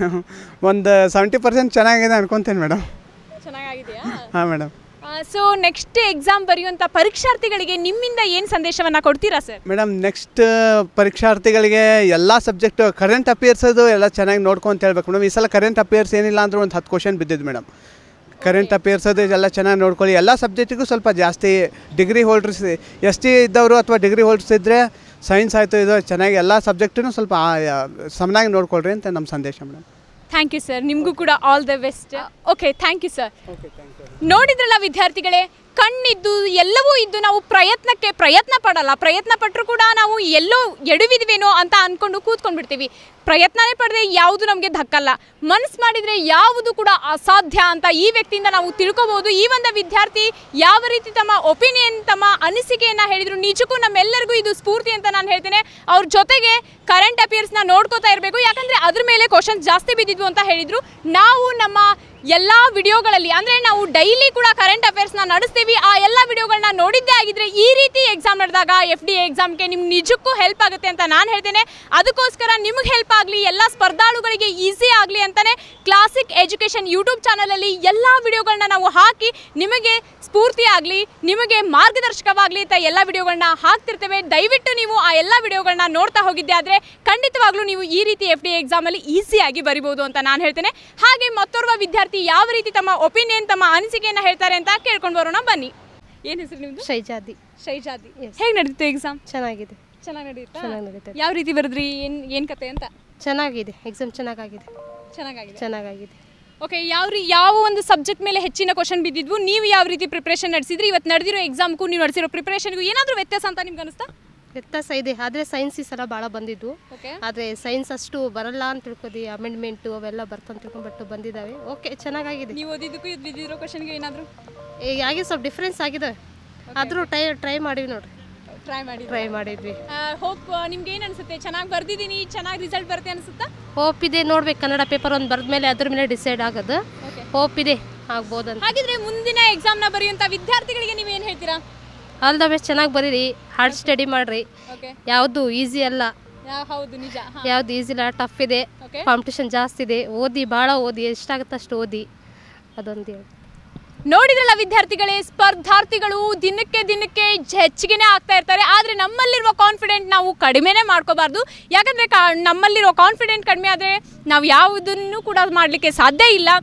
ಒಂದು ಸೆವೆಂಟಿ ಪರ್ಸೆಂಟ್ ಚೆನ್ನಾಗಿದೆ ಅನ್ಕೊತೀನಿ ಮೇಡಮ್ ಚೆನ್ನಾಗಿದೆಯಾ ಹಾಂ ಮೇಡಮ್ ಸೊ ನೆಕ್ಸ್ಟ್ ಎಕ್ಸಾಮ್ ಬರೆಯುವಂಥ ಪರೀಕ್ಷಾರ್ಥಿಗಳಿಗೆ ನಿಮ್ಮಿಂದ ಏನು ಸಂದೇಶವನ್ನು ಕೊಡ್ತೀರಾ ಸರ್ ಮೇಡಮ್ ನೆಕ್ಸ್ಟ್ ಪರೀಕ್ಷಾರ್ಥಿಗಳಿಗೆ ಎಲ್ಲ ಸಬ್ಜೆಕ್ಟು ಕರೆಂಟ್ ಅಫೇರ್ಸದು ಎಲ್ಲ ಚೆನ್ನಾಗಿ ನೋಡ್ಕೊಂತ ಹೇಳ್ಬೇಕು ಮೇಡಮ್ ಈ ಸಲ ಕರೆಂಟ್ ಅಫೇರ್ಸ್ ಏನಿಲ್ಲ ಅಂದ್ರೆ ಒಂದು ಹತ್ತು ಕ್ವಶನ್ ಬಿದ್ದಿದ್ದು ಮೇಡಮ್ ಕರೆಂಟ್ ಅಫೇರ್ಸ್ ಅದು ಎಲ್ಲ ಚೆನ್ನಾಗಿ ನೋಡ್ಕೊಳ್ಳಿ ಎಲ್ಲ ಸಬ್ಜೆಕ್ಟಿಗೂ ಸ್ವಲ್ಪ ಜಾಸ್ತಿ ಡಿಗ್ರಿ ಹೋಲ್ಡರ್ಸ್ ಎಸ್ ಟಿ ಇದ್ದವರು ಅಥವಾ ಡಿಗ್ರಿ ಹೋಲ್ಡರ್ಸ್ ಇದ್ದರೆ ಸೈನ್ಸ್ ಆಯಿತು ಇದು ಚೆನ್ನಾಗಿ ಎಲ್ಲ ಸಬ್ಜೆಕ್ಟೂ ಸ್ವಲ್ಪ ಸಮನಾಗಿ ನೋಡ್ಕೊಳ್ರಿ ಅಂತ ನಮ್ಮ ಸಂದೇಶ ಮೇಡಮ್ ಥ್ಯಾಂಕ್ ಯು ಸರ್ ನಿಮಗೂ ಕೂಡ all the best okay thank you sir ನೋಡಿದ್ರಲ್ಲ ವಿದ್ಯಾರ್ಥಿಗಳೇ ಕಣ್ಣಿದ್ದು ಎಲ್ಲವೂ ಇದ್ದು ನಾವು ಪ್ರಯತ್ನಕ್ಕೆ ಪ್ರಯತ್ನ ಪಡಲ್ಲ ಪ್ರಯತ್ನ ಪಟ್ಟರು ಕೂಡ ನಾವು ಎಲ್ಲೋ ಎಡವಿದ್ವೇನೋ ಅಂತ ಅಂದ್ಕೊಂಡು ಕೂತ್ಕೊಂಡ್ಬಿಡ್ತೀವಿ ಪ್ರಯತ್ನನೇ ಪಡದೆ ಯಾವುದು ನಮಗೆ ಧಕ್ಕಲ್ಲ ಮನಸ್ಸು ಮಾಡಿದರೆ ಯಾವುದು ಕೂಡ ಅಸಾಧ್ಯ ಅಂತ ಈ ವ್ಯಕ್ತಿಯಿಂದ ನಾವು ತಿಳ್ಕೊಬೋದು ಈ ಒಂದು ವಿದ್ಯಾರ್ಥಿ ಯಾವ ರೀತಿ ತಮ್ಮ ಒಪಿನಿಯನ್ ತಮ್ಮ ಅನಿಸಿಕೆಯನ್ನು ಹೇಳಿದ್ರು ನಿಜಕ್ಕೂ ನಮ್ಮೆಲ್ಲರಿಗೂ ಇದು ಸ್ಫೂರ್ತಿ ಅಂತ ನಾನು ಹೇಳ್ತೇನೆ ಅವ್ರ ಜೊತೆಗೆ ಕರೆಂಟ್ ಅಫೇರ್ಸ್ನ ನೋಡ್ಕೋತಾ ಇರಬೇಕು ಯಾಕಂದರೆ ಅದ್ರ ಮೇಲೆ ಕ್ವಶನ್ಸ್ ಜಾಸ್ತಿ ಬಿದ್ದಿದ್ವು ಅಂತ ಹೇಳಿದರು ನಾವು ನಮ್ಮ ಎಲ್ಲ ವಿಡಿಯೋಗಳಲ್ಲಿ ಅಂದರೆ ನಾವು ಡೈಲಿ ಕೂಡ ಕರೆಂಟ್ ಅಫೇರ್ಸ್ನ ನಡೆಸ್ತೀವಿ ಆ ಎಲ್ಲ ವಿಡಿಯೋಗಳನ್ನ ನೋಡಿದ್ದೇ ಆಗಿದ್ರೆ ಈ ರೀತಿ ಎಕ್ಸಾಮ್ ನಡೆದಾಗ ಎಫ್ ಡಿ ಎಕ್ಸಾಮ್ಗೆ ನಿಮ್ಗೆ ನಿಜಕ್ಕೂ ಹೆಲ್ಪ್ ಆಗುತ್ತೆ ಅಂತ ನಾನು ಹೇಳ್ತೇನೆ ಅದಕ್ಕೋಸ್ಕರ ನಿಮ್ಗೆ ಹೆಲ್ಪ್ ಆಗಲಿ ಎಲ್ಲ ಸ್ಪರ್ಧಾಳುಗಳಿಗೆ ಈಸಿ ಆಗಲಿ ಅಂತಲೇ ಕ್ಲಾಸಿಕ್ ಎಜುಕೇಷನ್ ಯೂಟ್ಯೂಬ್ ಚಾನಲಲ್ಲಿ ಎಲ್ಲ ವಿಡಿಯೋಗಳನ್ನ ನಾವು ಹಾಕಿ ನಿಮಗೆ ಸ್ಫೂರ್ತಿ ಆಗಲಿ ನಿಮಗೆ ಮಾರ್ಗದರ್ಶಕವಾಗಲಿ ಅಂತ ಎಲ್ಲ ವಿಡಿಯೋಗಳನ್ನ ಹಾಕ್ತಿರ್ತೇವೆ ದಯವಿಟ್ಟು ನೀವು ಆ ಎಲ್ಲ ವಿಡಿಯೋಗಳನ್ನ ನೋಡ್ತಾ ಹೋಗಿದ್ದೆ ಆದರೆ ಖಂಡಿತವಾಗ್ಲೂ ನೀವು ಈ ರೀತಿ ಎಫ್ ಡಿ ಎಕ್ಸಾಮಲ್ಲಿ ಈಸಿಯಾಗಿ ಬರಿಬೋದು ಅಂತ ನಾನು ಹೇಳ್ತೇನೆ ಹಾಗೆ ಮತ್ತೋರ್ವ ವಿದ್ಯಾರ್ಥಿ ಯಾವ ರೀತಿ ತಮ್ಮ ಒಪಿನಿಯನ್ ತಮ್ಮ ಅನಿಸಿಕೆಯನ್ನು ಹೇಳ್ತಾರೆ ಅಂತ ಕೇಳ್ಕೊಂಡು ಬರೋಣ ಬನ್ನಿ ಏನು ಹೆಸರು ನಿಮ್ಮದು ಶೈಜಾದಿ ಶೈಜಾದಿ ಹೇಗೆ ನಡೀತು ಎಕ್ಸಾಮ್ ಚೆನ್ನಾಗಿದೆ ಚೆನ್ನಾಗಿ ನಡೀತಾ ಚೆನ್ನಾಗಿ ನಡೀತದೆ. ಯಾವ ರೀತಿ ಬರೆದ್ರಿ ಏನು ಏನು ಕತೆ ಅಂತ ಚೆನ್ನಾಗಿದೆ ಎಕ್ಸಾಮ್ ಚೆನ್ನಾಗಾಗಿದೆ ಚೆನ್ನಾಗಾಗಿದೆ ಚೆನ್ನಾಗಾಗಿದೆ ಓಕೆ ಯಾವ ರೀ ಯಾವ ಒಂದು ಸಬ್ಜೆಕ್ಟ್ ಮೇಲೆ ಹೆಚ್ಚಿನ ಕ್ವಶನ್ ಬಿದ್ದಿದ್ವು ನೀವು ಯಾವ ರೀತಿ ಪ್ರಿಪ್ರೇಷನ್ ನಡೆಸಿದ್ರಿ ಇವತ್ತು ನಡೆದಿರೋ ಎಕ್ಸಾಮ್ಗೂ ನೀವು ನಡೆಸಿರೋ ಪ್ರಿಪ್ರೇಷನ್ಗೂ ಏನಾದರೂ ವ್ಯತ್ಯಾಸ ಅಂತ ನಿಮ್ಗೆ ಅನಿಸ್ತಾ ವ್ಯತ್ಯಾಸ ಇದೆ ಆದರೆ ಸೈನ್ಸ್ ಈ ಸಲ ಭಾಳ ಬಂದಿದ್ವು ಓಕೆ ಆದರೆ ಸೈನ್ಸ್ ಅಷ್ಟು ಬರಲ್ಲ ಅಂತ ತಿಳ್ಕೊದಿ ಅಮೆಂಡ್ಮೆಂಟು ಅವೆಲ್ಲ ಬರ್ತಂತ ತಿಳ್ಕೊಂಡು ಬಟ್ ಬಂದಿದ್ದಾವೆ ಓಕೆ ಚೆನ್ನಾಗಾಗಿದೆ ನೀವು ಓದಿದ್ದಕ್ಕೂ ಇದು ಬಿದ್ದಿರೋ ಕ್ವಶನ್ಗೆ ಏನಾದರೂ ಈಗ ಆಗಿ ಸ್ವಲ್ಪ ಡಿಫ್ರೆನ್ಸ್ ಆಗಿದೆ ಆದರೂ ಟ್ರೈ ಟ್ರೈ ಮಾಡಿವಿ ನೋಡ್ರಿ ಟ್ರೈ ಮಾಡಿ ಟ್ರೈ ಮಾಡಿದ್ವಿ ಹೋಪ್ ನಿಮ್ಗೆ ಏನು ಅನಿಸುತ್ತೆ ಚೆನ್ನಾಗಿ ಬರ್ದಿದ್ದೀನಿ ಚೆನ್ನಾಗಿ ರಿಸಲ್ಟ್ ಬರುತ್ತೆ ಅನಿಸುತ್ತಾ ಹೋಪ್ ಇದೆ ನೋಡ್ಬೇಕು ಕನ್ನಡ ಪೇಪರ್ ಒಂದು ಬರೆದ ಮೇಲೆ ಅದ್ರ ಮೇಲೆ ಡಿಸೈಡ್ ಆಗೋದು Okay. ಹೋಪ್ ಇದೆ ಆಗ್ಬೋದಂತ ಹಾಗಿದ್ರೆ ಮುಂದಿನ ಎಕ್ಸಾಮ್ನ ಬರೆಯುವಂಥ ವಿದ್ಯಾರ್ಥಿಗಳಿಗೆ ನೀವು ಏನು ಹೇಳ್ತೀರಾ ಆಲ್ ದ ಬೆಸ್ಟ್ ಚೆನ್ನಾಗಿ ಬರೀರಿ ಹಾರ್ಡ್ ಸ್ಟಡಿ ಮಾಡಿರಿ ಓಕೆ ಯಾವುದು ಈಸಿ ಅಲ್ಲ ಹೌದು ನಿಜ ಹಾಂ ಯಾವ್ದು ಈಸಿ ಇಲ್ಲ ಟಫ್ ಇದೆ Okay. ಕಾಂಪಿಟೇಷನ್ ಜಾಸ್ತಿ ಇದೆ ಓದಿ ಭಾಳ ಓದಿ ಎಷ್ಟಾಗುತ್ತೆ ಅಷ್ಟು ಓದಿ ಅದೊಂದು ಹೇಳಿ ನೋಡಿದ್ರಲ್ಲ ವಿದ್ಯಾರ್ಥಿಗಳೇ ಸ್ಪರ್ಧಾರ್ಥಿಗಳು ದಿನಕ್ಕೆ ದಿನಕ್ಕೆ ಹೆಚ್ಚಿಗೆನೇ ಆಗ್ತಾ ಇರ್ತಾರೆ ಆದರೆ ನಮ್ಮಲ್ಲಿರುವ ಕಾನ್ಫಿಡೆಂಟ್ ನಾವು ಕಡಿಮೆನೇ ಮಾಡ್ಕೋಬಾರ್ದು ಯಾಕಂದರೆ ಕಾ ನಮ್ಮಲ್ಲಿರೋ ಕಾನ್ಫಿಡೆಂಟ್ ಕಡಿಮೆ ಆದರೆ ನಾವು ಯಾವುದನ್ನು ಕೂಡ ಮಾಡಲಿಕ್ಕೆ ಸಾಧ್ಯ ಇಲ್ಲ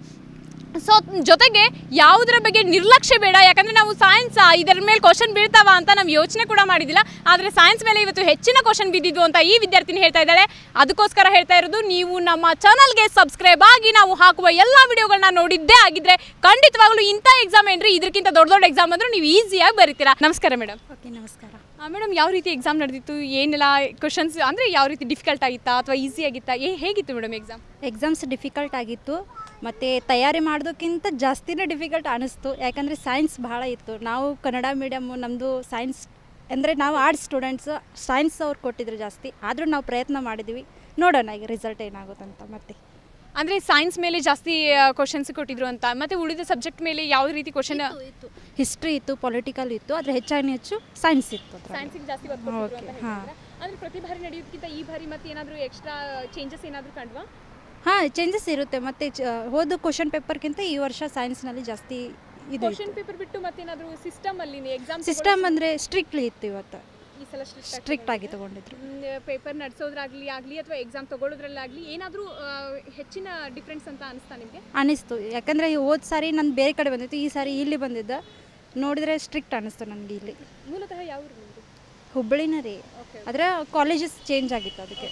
ಸೊ ಜೊತೆಗೆ ಯಾವುದರ ಬಗ್ಗೆ ನಿರ್ಲಕ್ಷ್ಯ ಬೇಡ ಯಾಕಂದರೆ ನಾವು ಸೈನ್ಸ್ ಇದರ ಮೇಲೆ ಕ್ವಶನ್ ಬೀಳ್ತಾವ ಅಂತ ನಾವು ಯೋಚನೆ ಕೂಡ ಮಾಡಿದ್ದಿಲ್ಲ ಆದರೆ ಸೈನ್ಸ್ ಮೇಲೆ ಇವತ್ತು ಹೆಚ್ಚಿನ ಕ್ವಶನ್ ಬಿದ್ದಿದ್ವು ಅಂತ ಈ ವಿದ್ಯಾರ್ಥಿನಿ ಹೇಳ್ತಾ ಇದ್ದಾಳೆ ಅದಕ್ಕೋಸ್ಕರ ಹೇಳ್ತಾ ಇರೋದು ನೀವು ನಮ್ಮ ಚಾನಲ್ಗೆ ಸಬ್ಸ್ಕ್ರೈಬ್ ಆಗಿ ನಾವು ಹಾಕುವ ಎಲ್ಲ ವಿಡಿಯೋಗಳನ್ನ ನೋಡಿದ್ದೇ ಆಗಿದ್ರೆ ಖಂಡಿತವಾಗ್ಲೂ ಇಂಥ ಎಕ್ಸಾಮ್ ಏನ್ರಿ ಇದಕ್ಕಿಂತ ದೊಡ್ಡ ದೊಡ್ಡ ಎಕ್ಸಾಮ್ ಅಂದ್ರೂ ನೀವು ಈಸಿಯಾಗಿ ಬರೀತೀರಾ ನಮಸ್ಕಾರ ಮೇಡಮ್ ಓಕೆ ನಮಸ್ಕಾರ ಮೇಡಮ್ ಯಾವ ರೀತಿ ಎಕ್ಸಾಮ್ ನಡೆದಿತ್ತು ಏನೆಲ್ಲ ಕ್ವಶನ್ಸ್ ಅಂದರೆ ಯಾವ ರೀತಿ ಡಿಫಿಕಲ್ಟ್ ಆಗಿತ್ತಾ ಅಥವಾ ಈಸಿ ಆಗಿತ್ತಾ ಏ ಹೇಗಿತ್ತು ಮೇಡಮ್ ಎಕ್ಸಾಮ್ ಎಕ್ಸಾಮ್ಸ್ ಡಿಫಿಕಲ್ಟ್ ಆಗಿತ್ತು ಮತ್ತು ತಯಾರಿ ಮಾಡೋದಕ್ಕಿಂತ ಜಾಸ್ತಿನೇ ಡಿಫಿಕಲ್ಟ್ ಅನ್ನಿಸ್ತು ಯಾಕಂದರೆ ಸೈನ್ಸ್ ಭಾಳ ಇತ್ತು ನಾವು ಕನ್ನಡ ಮೀಡಿಯಮ್ಮು ನಮ್ಮದು ಸೈನ್ಸ್ ಅಂದರೆ ನಾವು ಆರ್ಟ್ಸ್ ಸ್ಟೂಡೆಂಟ್ಸ್ ಸೈನ್ಸ್ ಅವ್ರು ಕೊಟ್ಟಿದ್ರು ಜಾಸ್ತಿ ಆದರೂ ನಾವು ಪ್ರಯತ್ನ ಮಾಡಿದ್ವಿ ನೋಡೋಣ ಈಗ ರಿಸಲ್ಟ್ ಏನಾಗುತ್ತಂತ ಮತ್ತೆ ಅಂದರೆ ಸೈನ್ಸ್ ಮೇಲೆ ಜಾಸ್ತಿ ಕ್ವಶನ್ಸ್ ಕೊಟ್ಟಿದ್ರು ಅಂತ ಮತ್ತೆ ಉಳಿದ ಸಬ್ಜೆಕ್ಟ್ ಮೇಲೆ ಯಾವ ರೀತಿ ಕ್ವಶನ್ ಹಿಸ್ಟ್ರಿ ಇತ್ತು ಪೊಲಿಟಿಕಲ್ ಇತ್ತು ಆದರೆ ಹೆಚ್ಚಾಗಿ ಹೆಚ್ಚು ಸೈನ್ಸ್ ಇತ್ತು ಅದ್ರಲ್ಲಿ. ಸೈನ್ಸಿಗೆ ಜಾಸ್ತಿ ಒತ್ತು Okay, ಕೊಟ್ಟಿದ್ರು ಅಂತ ಹಾ. ಹೇಳಿದ್ರೆ ಅಂದರೆ ಪ್ರತಿ ಬಾರಿ ನಡೆಯೋದಕ್ಕಿಂತ ಈ ಬಾರಿ ಮತ್ತೆ ಏನಾದರೂ ಎಕ್ಸ್ಟ್ರಾ ಚೇಂಜಸ್ ಏನಾದರೂ ಕಂಡ್ವಾ ಹಾಂ ಚೇಂಜಸ್ ಇರುತ್ತೆ ಮತ್ತು ಚ- ಹೋದ ಕ್ವಶನ್ ಪೇಪರ್ಗಿಂತ ಈ ವರ್ಷ ಸೈನ್ಸ್ನಲ್ಲಿ ಜಾಸ್ತಿ ಇದು ಕ್ವಶನ್ ಪೇಪರ್ ಬಿಟ್ಟು ಮತ್ತೇನಾದರೂ ಸಿಸ್ಟಮ್ ಅಲ್ಲಿ ಎಕ್ಸಾಮ್ ಸಿಸ್ಟಮ್ ಅಂದರೆ ಸ್ಟ್ರಿಕ್ಟ್ಲಿ ಇತ್ತು ಇವತ್ತು ಈ ಸಲ ಸ್ಟ್ರಿಕ್ಟ್ ಆಗಿ ತೊಗೊಂಡಿದ್ರು ಪೇಪರ್ ನಡೆಸೋದ್ರಾಗಲಿ ಆಗಲಿ ಅಥವಾ ಎಕ್ಸಾಮ್ ತಗೊಳ್ಳೋದ್ರಲ್ಲಾಗಲಿ ಏನಾದರೂ ಹೆಚ್ಚಿನ ಡಿಫ್ರೆನ್ಸ್ ಅಂತ ಅನಿಸ್ತಾ ನಿಮಗೆ ಅನಿಸ್ತು ಯಾಕಂದರೆ ಹೋದ ಸಾರಿ ನಾನು ಬೇರೆ ಕಡೆ ಬಂದಿತ್ತು ಈ ಸಾರಿ ಇಲ್ಲಿ ಬಂದಿದ್ದ ನೋಡಿದ್ರೆ ಸ್ಟ್ರಿಕ್ಟ್ ಅನಿಸ್ತು ನನಗೆ ಇಲ್ಲಿ ಮೂಲತಃ ಯಾವ ಊರು ನಿಮ್ಮದು ಹುಬ್ಬಳ್ಳಿನ ರೀ ಆದರೆ ಕಾಲೇಜಸ್ ಚೇಂಜ್ ಆಗಿತ್ತು ಅದಕ್ಕೆ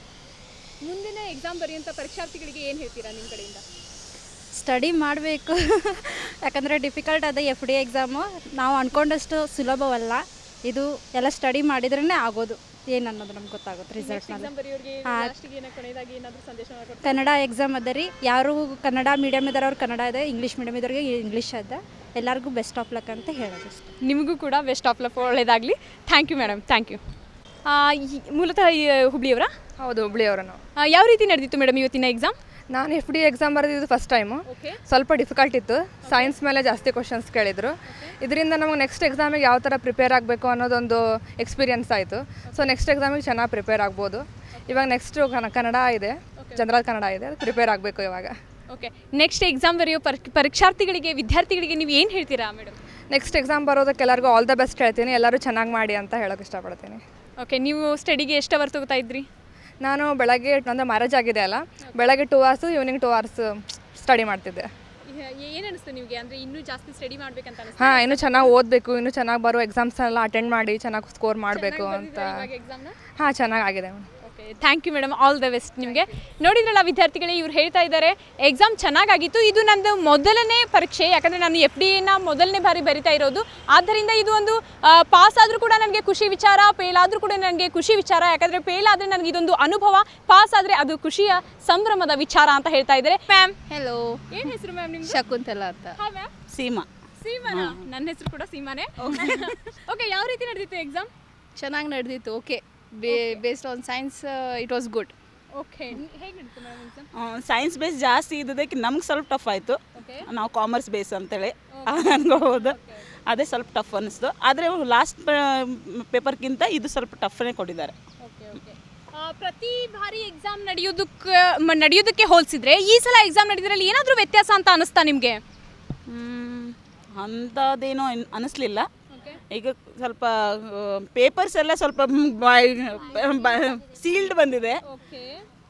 ಮುಂದಿನ ಎಕ್ಸಾಮ್ ಬರೆಯುವಂಥ ಪರೀಕ್ಷಾರ್ಥಿಗಳಿಗೆ ಏನು ಹೇಳ್ತೀರಾ ನಿಮ್ಮ ಕಡೆಯಿಂದ ಸ್ಟಡಿ ಮಾಡಬೇಕು ಯಾಕಂದರೆ ಡಿಫಿಕಲ್ಟ್ ಅದ ಎಫ್ ಡಿ ಎಕ್ಸಾಮು ನಾವು ಅಂದ್ಕೊಂಡಷ್ಟು ಸುಲಭವಲ್ಲ ಇದು ಎಲ್ಲ ಸ್ಟಡಿ ಮಾಡಿದ್ರೇ ಆಗೋದು ಏನು ಅನ್ನೋದು ನಮ್ಗೆ ಗೊತ್ತಾಗುತ್ತೆ ರಿಸಲ್ಟ್ನಲ್ಲಿ ಎಕ್ಸಾಮ್ ಬರೆಯೋರಿಗೆ ಹಾ. ಲಾಸ್ಟಿಗೆ ಏನೋ ಕೊನೆಯದಾಗಿ ಏನಾದರೂ ಸಂದೇಶ ಮಾಡ್ಕೊಡ್ತೀರಾ? ಕನ್ನಡ ಎಕ್ಸಾಮ್ ಅದ ರೀ ಯಾರು ಕನ್ನಡ ಮೀಡಿಯಮ್ ಇದ್ದಾರವ್ರು ಕನ್ನಡ ಇದೆ ಇಂಗ್ಲೀಷ್ ಮೀಡಿಯಮ್ ಇದ್ದವ್ರಿಗೆ ಇಂಗ್ಲೀಷ್ ಅದ ಎಲ್ಲರಿಗೂ ಬೆಸ್ಟ್ ಆಫ್ ಲಕ್ ಅಂತ ಹೇಳೋದು ಅಷ್ಟೇ ನಿಮಗೂ ಕೂಡ ಬೆಸ್ಟ್ ಆಫ್ ಲಕ್ ಒಳ್ಳೇದಾಗಲಿ thank you madam thank you ಮೂಲತಃ ಈ ಹುಬ್ಳಿಯವರಾ ಹೌದು ಹುಬ್ಳಿಯವರು ನಾವು ಯಾವ ರೀತಿ ನಡೆದಿತ್ತು ಮೇಡಮ್ ಇವತ್ತಿನ ಎಕ್ಸಾಮ್ ನಾನು ಎಫ್ ಡಿ ಎಕ್ಸಾಮ್ ಬರೆದಿದ್ದು ಫಸ್ಟ್ ಟೈಮು ಓಕೆ ಸ್ವಲ್ಪ ಡಿಫಿಕಲ್ಟ್ ಇತ್ತು ಸೈನ್ಸ್ ಮೇಲೆ ಜಾಸ್ತಿ ಕ್ವಶನ್ಸ್ ಕೇಳಿದರು ಇದರಿಂದ ನಮಗೆ ನೆಕ್ಸ್ಟ್ ಎಕ್ಸಾಮಿಗೆ ಯಾವ ಥರ ಪ್ರಿಪೇರ್ ಆಗಬೇಕು ಅನ್ನೋದೊಂದು ಎಕ್ಸ್ಪೀರಿಯನ್ಸ್ ಆಯಿತು ಸೊ ನೆಕ್ಸ್ಟ್ ಎಕ್ಸಾಮಿಗೆ ಚೆನ್ನಾಗಿ ಪ್ರಿಪೇರ್ ಆಗ್ಬೋದು ಇವಾಗ ನೆಕ್ಸ್ಟು ಕನ್ನಡ ಇದೆ ಜನರಲ್ ಕನ್ನಡ ಇದೆ ಪ್ರಿಪೇರ್ ಆಗಬೇಕು ಇವಾಗ ಓಕೆ ನೆಕ್ಸ್ಟ್ ಎಕ್ಸಾಮ್ ಬರೆಯೋ ಪರ್ ಪರೀಕ್ಷಾರ್ಥಿಗಳಿಗೆ ವಿದ್ಯಾರ್ಥಿಗಳಿಗೆ ನೀವು ಏನು ಹೇಳ್ತೀರಾ ಮೇಡಮ್ ನೆಕ್ಸ್ಟ್ ಎಕ್ಸಾಮ್ ಬರೋದಕ್ಕೆ ಎಲ್ಲರಿಗೂ ಆಲ್ ದ ಬೆಸ್ಟ್ ಹೇಳ್ತೀನಿ ಎಲ್ಲರೂ ಚೆನ್ನಾಗಿ ಮಾಡಿ ಅಂತ ಹೇಳೋಕೆ ಇಷ್ಟಪಡ್ತೀನಿ ಓಕೆ ನೀವು ಸ್ಟಡಿಗೆ ಎಷ್ಟು ಅವರ್ ತಗೋತಾ ಇದ್ರಿ ನಾನು ಬೆಳಗ್ಗೆ ಅಂದರೆ ಮ್ಯಾರೇಜ್ ಆಗಿದೆ ಅಲ್ಲ ಬೆಳಗ್ಗೆ two hours evening two hours study ಮಾಡ್ತಿದ್ದೆ ಏನು ಅನಿಸ್ತು ನಿಮಗೆ ಅಂದರೆ ಇನ್ನೂ ಜಾಸ್ತಿ ಸ್ಟಡಿ ಮಾಡ್ಬೇಕಂತ ಅನಿಸ್ತು ಹಾಂ ಇನ್ನೂ ಚೆನ್ನಾಗಿ ಓದಬೇಕು ಇನ್ನೂ ಚೆನ್ನಾಗಿ ಬರೋ ಎಕ್ಸಾಮ್ಸ್ ಎಲ್ಲ ಅಟೆಂಡ್ ಮಾಡಿ ಚೆನ್ನಾಗಿ ಸ್ಕೋರ್ ಮಾಡಬೇಕು ಅಂತ ಎಕ್ಸಾಮ್ನ ಹಾಂ ಚೆನ್ನಾಗಾಗಿದೆ madam okay thank you madam all the best ನಿಮಗೆ ನೋಡಿದ್ರಲ್ಲ ವಿದ್ಯಾರ್ಥಿಗಳೇ ಇವ್ರು ಹೇಳ್ತಾ ಇದ್ದಾರೆ ಎಕ್ಸಾಮ್ ಚೆನ್ನಾಗಾಗಿತ್ತು ಇದು ನಂದು ಮೊದಲನೇ ಪರೀಕ್ಷೆ ಯಾಕಂದರೆ ನಾನು ಎಫ್ ಡಿ ಎನ ಮೊದಲನೇ ಬಾರಿ ಬರಿತಾ ಇರೋದು ಆದ್ದರಿಂದ ಇದು ಒಂದು ಪಾಸ್ ಆದರೂ ಕೂಡ ನನಗೆ ಖುಷಿ ವಿಚಾರ ಫೇಲ್ ಆದರೂ ಕೂಡ ನನಗೆ ಖುಷಿ ವಿಚಾರ ಯಾಕಂದರೆ ಫೇಲ್ ಆದರೆ ನನಗೆ ಇದೊಂದು ಅನುಭವ ಪಾಸ್ ಆದರೆ ಅದು ಖುಷಿಯ ಸಂಭ್ರಮದ ವಿಚಾರ ಅಂತ ಹೇಳ್ತಾ ಇದ್ದಾರೆ ಮ್ಯಾಮ್ ಹೆಲೋ ಏನು ಹೆಸರು ಮ್ಯಾಮ್ ನಿಮ್ದು ಶಕುಂತಲ ಅಂತ ಹಾಂ ಮ್ಯಾಮ್ ಸೀಮಾ ಸೀಮಾನಾ ನನ್ನ ಹೆಸರು ಕೂಡ ಸೀಮಾನೇ ಓಕೆ ಯಾವ ರೀತಿ ನಡೆದಿತ್ತು ಎಕ್ಸಾಮ್ ಚೆನ್ನಾಗಿ ನಡೆದಿತ್ತು ಓಕೆ ಬೇ based on science it was good okay ಹೇಗೆ ನಡೀತು ಮ್ಯಾಮ್ ಎಕ್ಸಾಮ್ ಸೈನ್ಸ್ ಬೇಸ್ ಜಾಸ್ತಿ ಇದ್ದದಕ್ಕೆ ನಮ್ಗೆ ಸ್ವಲ್ಪ ಟಫ್ ಆಯಿತು ಓಕೆ ನಾವು ಕಾಮರ್ಸ್ ಬೇಸ್ ಅಂತೇಳಿ ಅನ್ಕೋಬೋದು ಅದೇ ಸ್ವಲ್ಪ ಟಫ್ ಅನ್ನಿಸ್ತು ಆದರೆ ಲಾಸ್ಟ್ ಪೇಪರ್ಗಿಂತ ಇದು ಸ್ವಲ್ಪ ಟಫ್ನೇ ಕೊಟ್ಟಿದ್ದಾರೆ ಓಕೆ ಓಕೆ ಪ್ರತಿ ಬಾರಿ ಎಕ್ಸಾಮ್ ನಡೆಯೋದಕ್ಕೆ ಮ- ನಡೆಯೋದಕ್ಕೆ ಹೋಲಿಸಿದ್ರೆ ಈ ಸಲ ಎಕ್ಸಾಮ್ ನಡೆದ್ರಲ್ಲಿ ಏನಾದರೂ ವ್ಯತ್ಯಾಸ ಅಂತ ಅನಿಸ್ತಾ ನಿಮಗೆ ಅಂಥದ್ದೇನೋ ಅನ್ನಿಸ್ಲಿಲ್ಲ ಓಕೆ ಈಗ ಸ್ವಲ್ಪ ಪೇಪರ್ಸ್ ಎಲ್ಲ ಸ್ವಲ್ಪ ಸೀಲ್ಡ್ ಬಂದಿದೆ ಓಕೆ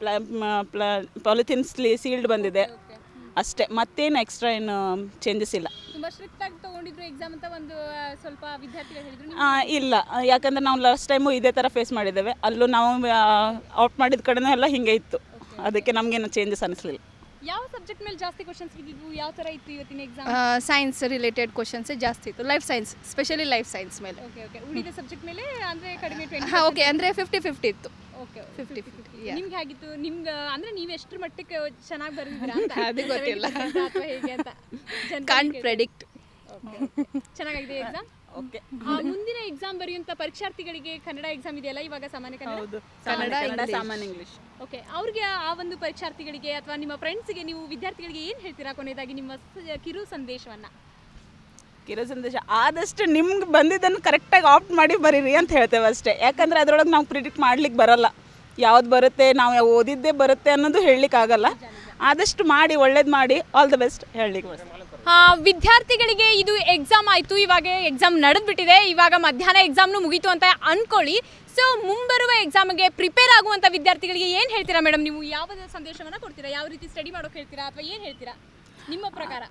ಪಾಲಿಥಿನ್ಸ್ಲಿ ಸೀಲ್ಡ್ ಬಂದಿದೆ ಅಷ್ಟೇ ಮತ್ತೇನು ಎಕ್ಸ್ಟ್ರಾ ಏನು ಚೇಂಜಸ್ ಇಲ್ಲ ತುಂಬ ಸ್ಟ್ರಿಕ್ಟ್ ಆಗಿ ತಗೊಂಡಿದ್ರು ಎಕ್ಸಾಮ್ ಅಂತ ಒಂದು ಆ, ಸ್ವಲ್ಪ ವಿದ್ಯಾರ್ಥಿಗಳು ಹೇಳಿದ್ರು ಆ, ಇಲ್ಲ ಯಾಕಂದ್ರೆ ನಾವು ಲಾಸ್ಟ್ ಟೈಮು ಇದೇ ಥರ ಫೇಸ್ ಮಾಡಿದ್ದೇವೆ ಅಲ್ಲೂ ನಾವು ಔಟ್ ಮಾಡಿದ ಕಡೆನೂ ಎಲ್ಲ ಹಿಂಗೆ ಇತ್ತು ಅದಕ್ಕೆ ನಮಗೇನು ಚೇಂಜಸ್ ಅನಿಸ್ಲಿಲ್ಲ ಯಾವ ಸಬ್ಜೆಕ್ಟ್ ಮೇಲೆ ಜಾಸ್ತಿ ಕ್ವಶನ್ಸ್ ಬಿದ್ದಿದ್ವು ಯಾವ ಥರ ಇತ್ತು ಇವತ್ತಿನ ಎಕ್ಸಾಮ್ ಸೈನ್ಸ್ ರಿಲೇಟೆಡ್ ಕ್ವಶನ್ಸೇ ಜಾಸ್ತಿ ಇತ್ತು life science specially life science ಮೇಲೆ ಓಕೆ ಓಕೆ ಉಳಿದ ಸಬ್ಜೆಕ್ಟ್ ಮೇಲೆ ಅಂದರೆ ಕಡಿಮೆ ಟ್ವೆಂಟಿ ಹಾಂ ಓಕೆ ಅಂದರೆ ಫಿಫ್ಟಿ ಫಿಫ್ಟಿ ಇತ್ತು ಓಕೆ ಫಿಫ್ಟಿ ಫಿಫ್ಟಿ ನಿಮ್ಗೆ ಹೇಗಿತ್ತು ನಿಮ್ಗೆ ಅಂದ್ರೆ ನೀವು ಎಷ್ಟ್ರ ಮಟ್ಟಕ್ಕೆ ಚೆನ್ನಾಗಿ ಬರೆದಿದ್ದೀರಾ ಅಂತ ಅದು ಗೊತ್ತಿಲ್ಲ. 70% ಅಥವಾ ಹೇಗೆ ಅಂತ ಜನರಿಗೆ ಕಾಂಟ್ ಕೇಳಿ. Predict Okay. ಚೆನ್ನಾಗಿದೆ ಎಕ್ಸಾಮ್ ಓಕೆ ಮುಂದಿನ ಎಕ್ಸಾಮ್ ಬರೆಯುವಂತ ಪರೀಕ್ಷಾರ್ಥಿಗಳಿಗೆ ಕನ್ನಡ ಎಕ್ಸಾಮ್ ಇದೆಯಲ್ಲ ಇವಾಗ ಸಾಮಾನ್ಯ ಕನ್ನಡ ಹೌದು ಕನ್ನಡ, ಕನ್ನಡ English. ಸಾಮಾನ್ಯ ಇಂಗ್ಲೀಷ್ ಓಕೆ ಅವ್ರಿಗೆ ಆ ಒಂದು ಪರೀಕ್ಷಾರ್ಥಿಗಳಿಗೆ ಅಥವಾ ನಿಮ್ಮ ಫ್ರೆಂಡ್ಸ್ಗೆ ನೀವು ವಿದ್ಯಾರ್ಥಿಗಳಿಗೆ ಏನು ಹೇಳ್ತೀರಾ ಕೊನೆಯದಾಗಿ ನಿಮ್ಮ ಸ- ಕಿರು ಸಂದೇಶವನ್ನ ಕಿರೋ ಸಂದೇಶ ಆದಷ್ಟು ನಿಮ್ಗೆ ಬಂದಿದ್ದನ್ನು ಕರೆಕ್ಟಾಗಿ ಆಪ್ಟ್ ಮಾಡಿ ಬರೀರಿ ಅಂತ ಹೇಳ್ತೇವೆ ಅಷ್ಟೇ ಯಾಕಂದರೆ ಅದರೊಳಗೆ ನಾವು ಪ್ರಿಡಿಕ್ಟ್ ಮಾಡ್ಲಿಕ್ಕೆ ಬರಲ್ಲ ಯಾವ್ದು ಬರುತ್ತೆ ನಾವು ಓದಿದ್ದೇ ಬರುತ್ತೆ ಅನ್ನೋದು ಹೇಳಲಿಕ್ಕೆ ಆಗಲ್ಲ ಆದಷ್ಟು ಮಾಡಿ ಒಳ್ಳೇದು ಮಾಡಿ ಆಲ್ ದ ಬೆಸ್ಟ್ ಹೇಳಲಿಕ್ಕೆ ಆ, ವಿದ್ಯಾರ್ಥಿಗಳಿಗೆ ಇದು ಎಕ್ಸಾಮ್ ಆಯಿತು ಇವಾಗ ಎಕ್ಸಾಮ್ ನಡೆದ್ಬಿಟ್ಟಿದೆ ಇವಾಗ ಮಧ್ಯಾಹ್ನ ಎಕ್ಸಾಮ್ನು ಮುಗೀತು ಅಂತ ಅನ್ಕೊಳ್ಳಿ ಸೊ ಮುಂಬರುವ ಎಕ್ಸಾಮ್ಗೆ ಪ್ರಿಪೇರ್ ಆಗುವಂಥ ವಿದ್ಯಾರ್ಥಿಗಳಿಗೆ ಏನು ಹೇಳ್ತೀರಾ ಮೇಡಮ್ ನೀವು ಯಾವ ಸಂದೇಶವನ್ನು ಕೊಡ್ತೀರಾ ಯಾವ ರೀತಿ ಸ್ಟಡಿ ಮಾಡೋಕೆ ಹೇಳ್ತೀರಾ ಅಥವಾ ಏನು ಹೇಳ್ತೀರಾ ನಿಮ್ಮ ಪ್ರಕಾರ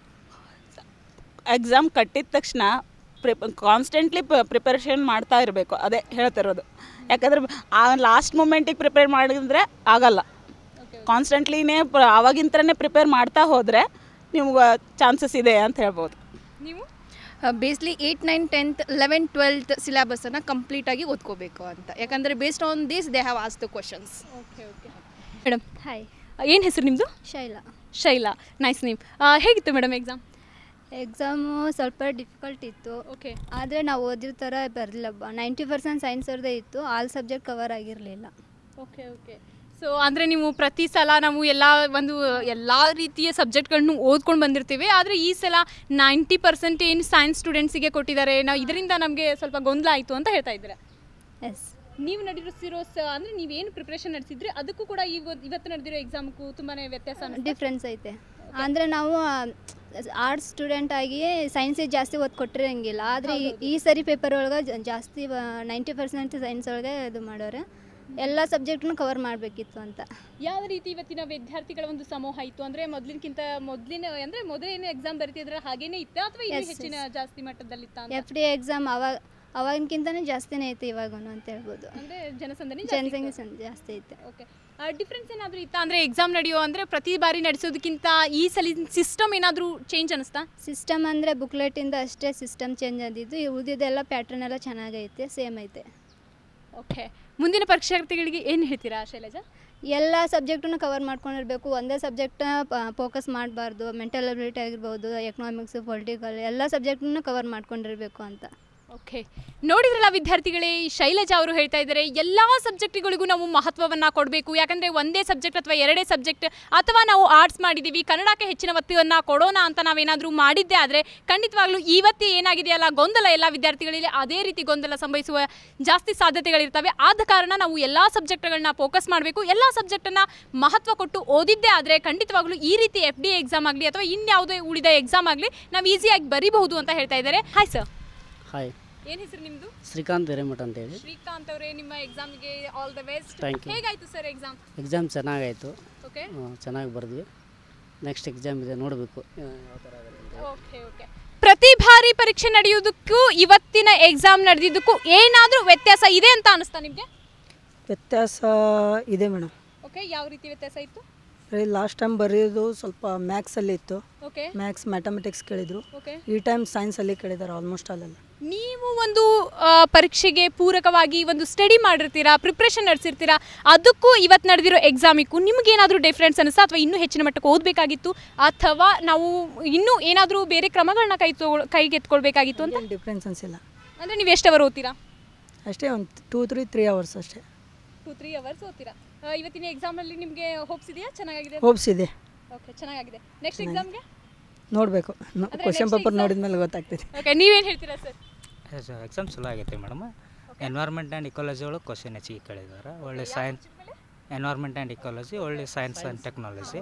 ಎಕ್ಸಾಮ್ ಕಟ್ಟಿದ ತಕ್ಷಣ ಪ್ರಿಪ್ ಕಾನ್ಸ್ಟೆಂಟ್ಲಿ ಪ್ರಿಪರೇಷನ್ ಮಾಡ್ತಾ ಇರಬೇಕು ಅದೇ ಹೇಳ್ತಿರೋದು ಯಾಕಂದ್ರೆ ಆ ಲಾಸ್ಟ್ ಮೂಮೆಂಟಿಗೆ ಪ್ರಿಪೇರ್ ಮಾಡಿದ್ರೆ ಆಗಲ್ಲ ಕಾನ್ಸ್ಟೆಂಟ್ಲಿನೇ ಆವಾಗಿಂತನೇ ಪ್ರಿಪೇರ್ ಮಾಡ್ತಾ ಹೋದರೆ ನಿಮ್ಗೆ ಚಾನ್ಸಸ್ ಇದೆ ಅಂತ ಹೇಳ್ಬೋದು ನೀವು basically eight nine tenth eleven twelfth ಸಿಲೆಬಸನ್ನು ಕಂಪ್ಲೀಟಾಗಿ ಓದ್ಕೋಬೇಕು ಅಂತ ಯಾಕಂದರೆ based on this they have as the questions okay okay madam hi ಏನು ಹೆಸರು ನಿಮ್ಮದು ಶೈಲಾ ಶೈಲಾ ನೈಸ್ ನೇಮ್ ಹೇಗಿತ್ತು ಮೇಡಮ್ ಎಕ್ಸಾಮ್ ಎಕ್ಸಾಮು ಸ್ವಲ್ಪ ಡಿಫಿಕಲ್ಟ್ ಇತ್ತು ಓಕೆ ಆದರೆ ನಾವು ಓದಿರೋ ಥರ ಬರಲಿಲ್ಲ ನೈಂಟಿ ಪರ್ಸೆಂಟ್ ಸೈನ್ಸ್ ಅವ್ರದ್ದೇ ಇತ್ತು ಆಲ್ ಸಬ್ಜೆಕ್ಟ್ ಕವರ್ ಆಗಿರಲಿಲ್ಲ ಓಕೆ ಓಕೆ ಸೊ ಅಂದರೆ ನೀವು ಪ್ರತಿ ಸಲ ನಾವು ಎಲ್ಲ ಒಂದು ಎಲ್ಲ ರೀತಿಯ ಸಬ್ಜೆಕ್ಟ್ಗಳನ್ನು ಓದ್ಕೊಂಡು ಬಂದಿರ್ತೀವಿ ಆದರೆ ಈ ಸಲ ನೈಂಟಿ ಪರ್ಸೆಂಟ್ ಏನು ಸೈನ್ಸ್ ಸ್ಟೂಡೆಂಟ್ಸಿಗೆ ಕೊಟ್ಟಿದ್ದಾರೆ ನಾವು ಇದರಿಂದ ನಮಗೆ ಸ್ವಲ್ಪ ಗೊಂದಲ ಆಯಿತು ಅಂತ ಹೇಳ್ತಾ ಇದ್ದೀರಾ ಎಸ್ ನೀವು ನಡೆಸಿರೋ ಸ ಅಂದರೆ ನೀವೇನು ಪ್ರಿಪ್ರೇಷನ್ ನಡೆಸಿದ್ರಿ ಅದಕ್ಕೂ ಕೂಡ ಈಗ ಇವತ್ತು ನಡೆದಿರೋ ಎಕ್ಸಾಮ್ಗೂ ತುಂಬಾ ವ್ಯತ್ಯಾಸ ಅನ್ನಿಸ್ತಾ? ಡಿಫ್ರೆನ್ಸ್ ಐತೆ ಅಂದರೆ ನಾವು ಆರ್ಟ್ಸ್ ಸ್ಟೂಡೆಂಟ್ ಆಗಿ ಸೈನ್ಸಿಗೆ ಜಾಸ್ತಿ ಓದ್ ಕೊಟ್ಟಿರಂಗಿಲ್ಲ ಆದರೆ ಈ- ಈ ಸರಿ ಪೇಪರ್ ಒಳಗೆ ಜಾಸ್ತಿ ನೈಂಟಿ ಪರ್ಸೆಂಟ್ ಸೈನ್ಸ್ ಒಳಗೆ ಇದು ಮಾಡೋರೆ ಎಲ್ಲ ಸಬ್ಜೆಕ್ಟ್ನು ಕವರ್ ಮಾಡಬೇಕಿತ್ತು ಅಂತ ಯಾವ ರೀತಿ ಇವತ್ತಿನ ವಿದ್ಯಾರ್ಥಿಗಳ ಒಂದು ಸಮೂಹ ಇತ್ತು ಅಂದರೆ ಮೊದಲಿನಕ್ಕಿಂತ ಮೊದಲಿನ ಅಂದರೆ ಮೊದಲೇನು ಎಕ್ಸಾಮ್ ಬರೀತಿದ್ರೆ ಹಾಗೇನೇ ಇತ್ತ ಅಥವಾ ಇನ್ನೂ Yes, ಹೆಚ್ಚಿನ yes. ಜಾಸ್ತಿ ಮಟ್ಟದಲ್ಲಿತ್ತ ಅಂತ ಎಫ್ ಡಿ ಎಕ್ಸಾಮ್ ಅವಾಗ ಅವಾಗಿನಕಿಂತನೇ ಜಾಸ್ತಿನೇ ಐತೆ ಇವಾಗೂ ಅಂತ ಹೇಳ್ಬೋದು ಅಂದರೆ ಜನಸಂದಣಿ ಜನಸಂಖ್ಯೆ ಸಂ- ಜಾಸ್ತಿ ಐತೆ ಓಕೆ ಡಿಫ್ರೆನ್ಸ್ ಏನಾದರೂ ಇತ್ತಾ ಅಂದರೆ ಎಕ್ಸಾಮ್ ನಡೆಯೋ ಅಂದರೆ ಪ್ರತಿ ಬಾರಿ ನಡೆಸೋದಕ್ಕಿಂತ ಈ ಸಲ ಸಿಸ್ಟಮ್ ಏನಾದರೂ ಚೇಂಜ್ ಅನಿಸ್ತಾ ಸಿಸ್ಟಮ್ ಅಂದರೆ ಬುಕ್ಲೆಟಿಂದ ಅಷ್ಟೇ ಸಿಸ್ಟಮ್ ಚೇಂಜ್ ಆದಿದ್ದು ಉಳಿದಿದ್ದೆಲ್ಲ ಪ್ಯಾಟ್ರನ್ ಎಲ್ಲ ಚೆನ್ನಾಗೈತೆ ಸೇಮ್ ಐತೆ ಓಕೆ ಮುಂದಿನ ಪರೀಕ್ಷಾರ್ಥಿಗಳಿಗೆ ಏನು ಹೇಳ್ತೀರಾ ಶೈಲಜಾ ಎಲ್ಲ ಸಬ್ಜೆಕ್ಟನ್ನು ಕವರ್ ಮಾಡ್ಕೊಂಡಿರ್ಬೇಕು ಒಂದೇ ಸಬ್ಜೆಕ್ಟ್ ಫೋಕಸ್ ಮಾಡಬಾರ್ದು ಮೆಂಟಲ್ ಅಬಿಲಿಟಿ ಆಗಿರ್ಬೋದು ಎಕನಾಮಿಕ್ಸ್ ಪೊಲಿಟಿಕಲ್ ಎಲ್ಲ ಸಬ್ಜೆಕ್ಟನ್ನು ಕವರ್ ಮಾಡ್ಕೊಂಡಿರಬೇಕು ಅಂತ ಓಕೆ ನೋಡಿದ್ರಲ್ಲ ವಿದ್ಯಾರ್ಥಿಗಳೇ ಶೈಲಜಾ ಅವರು ಹೇಳ್ತಾ ಇದ್ದಾರೆ ಎಲ್ಲ ಸಬ್ಜೆಕ್ಟ್ಗಳಿಗೂ ನಾವು ಮಹತ್ವವನ್ನು ಕೊಡಬೇಕು ಯಾಕಂದರೆ ಒಂದೇ ಸಬ್ಜೆಕ್ಟ್ ಅಥವಾ ಎರಡೇ ಸಬ್ಜೆಕ್ಟ್ ಅಥವಾ ನಾವು ಆರ್ಟ್ಸ್ ಮಾಡಿದ್ದೀವಿ ಕನ್ನಡಕ್ಕೆ ಹೆಚ್ಚಿನ ಒತ್ತನ್ನು ಕೊಡೋಣ ಅಂತ ನಾವೇನಾದರೂ ಮಾಡಿದ್ದೆ ಆದರೆ ಖಂಡಿತವಾಗ್ಲೂ ಇವತ್ತೇ ಏನಾಗಿದೆಯಲ್ಲ ಗೊಂದಲ ಎಲ್ಲ ವಿದ್ಯಾರ್ಥಿಗಳಲ್ಲಿ ಅದೇ ರೀತಿ ಗೊಂದಲ ಸಂಭವಿಸುವ ಜಾಸ್ತಿ ಸಾಧ್ಯತೆಗಳಿರ್ತವೆ ಆದ ಕಾರಣ ನಾವು ಎಲ್ಲ ಸಬ್ಜೆಕ್ಟ್ಗಳನ್ನ ಫೋಕಸ್ ಮಾಡಬೇಕು ಎಲ್ಲ ಸಬ್ಜೆಕ್ಟನ್ನು ಮಹತ್ವ ಕೊಟ್ಟು ಓದಿದ್ದೇ ಆದರೆ ಖಂಡಿತವಾಗ್ಲೂ ಈ ರೀತಿ ಎಫ್ ಡಿ ಎಕ್ಸಾಮ್ ಆಗಲಿ ಅಥವಾ ಇನ್ಯಾವುದೇ ಉಳಿದ ಎಕ್ಸಾಮ್ ಆಗಲಿ ನಾವು ಈಸಿಯಾಗಿ ಬರಿಬಹುದು ಅಂತ ಹೇಳ್ತಾ ಇದ್ದಾರೆ ಹಾಯ್ ಸರ್ ಹಾಯ್ ಏನು ಹೆಸರು ನಿಮ್ಮದು ಶ್ರೀಕಾಂತ್ ಹಿರೇಮಠ ಅಂತೇಳಿ ಶ್ರೀಕಾಂತ್ ಅವರೇ ನಿಮ್ಮ ಎಕ್ಸಾಮ್ಗೆ all the best Thank you. ಹೇಗಾಯ್ತು ಸರ್ ಎಕ್ಸಾಮ್ ಎಕ್ಸಾಮ್ ಚೆನ್ನಾಗಾಯಿತು ಓಕೆ ಚೆನ್ನಾಗಿ ಬರೆದ್ವಿ ನೆಕ್ಸ್ಟ್ ಎಕ್ಸಾಮ್ ಇದೆ ನೋಡಬೇಕು ಯಾವ ಥರ ಆಗುತ್ತೆ ಅಂತ. ಓಕೆ ಓಕೆ ಪ್ರತಿ ಬಾರಿ ಪರೀಕ್ಷೆ ನಡೆಯುವುದಕ್ಕೂ ಇವತ್ತಿನ ಎಕ್ಸಾಮ್ ನಡೆದಿದ್ದಕ್ಕೂ ಏನಾದರೂ ವ್ಯತ್ಯಾಸ ಇದೆ ಅಂತ ಅನಿಸ್ತಾ ನಿಮಗೆ ವ್ಯತ್ಯಾಸ ಇದೆ ಮೇಡಮ್ ಓಕೆ ಯಾವ ರೀತಿ ವ್ಯತ್ಯಾಸ ಇತ್ತು ಲಾಸ್ಟ್ ಟೈಮ್ ಬರೆಯೋದು ಸ್ವಲ್ಪ ಮ್ಯಾಥ್ಸಲ್ಲಿ ಇತ್ತು ಓಕೆ ಮ್ಯಾಥ್ಸ್ ಮ್ಯಾಥಮೆಟಿಕ್ಸ್ ಕೇಳಿದರು ಓಕೆ ಈ ಟೈಮ್ ಸೈನ್ಸಲ್ಲಿ ಕೇಳಿದ್ದಾರೆ ಆಲ್ಮೋಸ್ಟ್ ಅಲ್ಲೆಲ್ಲ ನೀವು ಒಂದು ಆ, ಪರೀಕ್ಷೆಗೆ ಪೂರಕವಾಗಿ ಒಂದು ಸ್ಟಡಿ ಮಾಡಿರ್ತೀರಾ ಪ್ರಿಪ್ರೇಷನ್ ನಡೆಸಿರ್ತೀರಾ ಅದಕ್ಕೂ ಇವತ್ತು ನಡೆದಿರೋ ಎಕ್ಸಾಮಿಗೂ ನಿಮಗೇನಾದರೂ ಡಿಫ್ರೆನ್ಸ್ ಅನಿಸ್ತಾ ಅಥವಾ ಇನ್ನೂ ಹೆಚ್ಚಿನ ಮಟ್ಟಕ್ಕೆ ಓದಬೇಕಾಗಿತ್ತು ಅಥವಾ ನಾವು ಇನ್ನೂ ಏನಾದರೂ ಬೇರೆ ಕ್ರಮಗಳನ್ನ ಕೈ ತಗೊಳ್ ಕೈಗೆ ಎತ್ಕೊಳ್ಬೇಕಾಗಿತ್ತು ಅಂತ ಡಿಫ್ರೆನ್ಸ್ ಅನಿಸಿಲ್ಲ ಅಂದರೆ ನೀವು ಎಷ್ಟು ಅವರ್ ಓದ್ತೀರಾ ಅಷ್ಟೇ ಒಂದು ಟೂ ತ್ರೀ ತ್ರೀ ಅವರ್ಸ್ ಅಷ್ಟೇ ಟೂ ತ್ರೀ ಅವರ್ಸ್ ಓದ್ತೀರಾ ಆ, ಇವತ್ತಿನ ಎಕ್ಸಾಮಲ್ಲಿ ನಿಮಗೆ ಹೋಪ್ಸ್ ಇದೆಯಾ ಚೆನ್ನಾಗಿದೆ ಹೋಪ್ಸ್ ಇದೆ ಓಕೆ ಚೆನ್ನಾಗಿದೆ ನೆಕ್ಸ್ಟ್ ಎಕ್ಸಾಮ್ಗೆ ನೋಡಬೇಕು ಅಂದ್ರೆ ಕ್ವಶನ್ next ಪೇಪರ್ exam- ನೋಡಿದ ಮೇಲೆ ಗೊತ್ತಾಗ್ತದೆ ಓಕೆ ನೀವೇನು ಹೇಳ್ತೀರಾ ಸರ್ ಎಕ್ಸಾಮ್ ಚಲೋ ಆಗೈತೆ ಮೇಡಮ್ ಎನ್ವೈರ್ಮೆಂಟ್ ಆ್ಯಂಡ್ ಇಕಾಲಜಿ ಒಳಗೆ ಕ್ವಶನ್ ಹೆಚ್ಚಿಗೆ ಕೇಳಿದ್ದಾರೆ ಒಳ್ಳೆ ಸೈನ್ಸ್ ಎನ್ವೈರ್ಮೆಂಟ್ ಆ್ಯಂಡ್ ಇಕಾಲಜಿ ಒಳ್ಳೆ ಸೈನ್ಸ್ ಆ್ಯಂಡ್ ಟೆಕ್ನಾಲಜಿ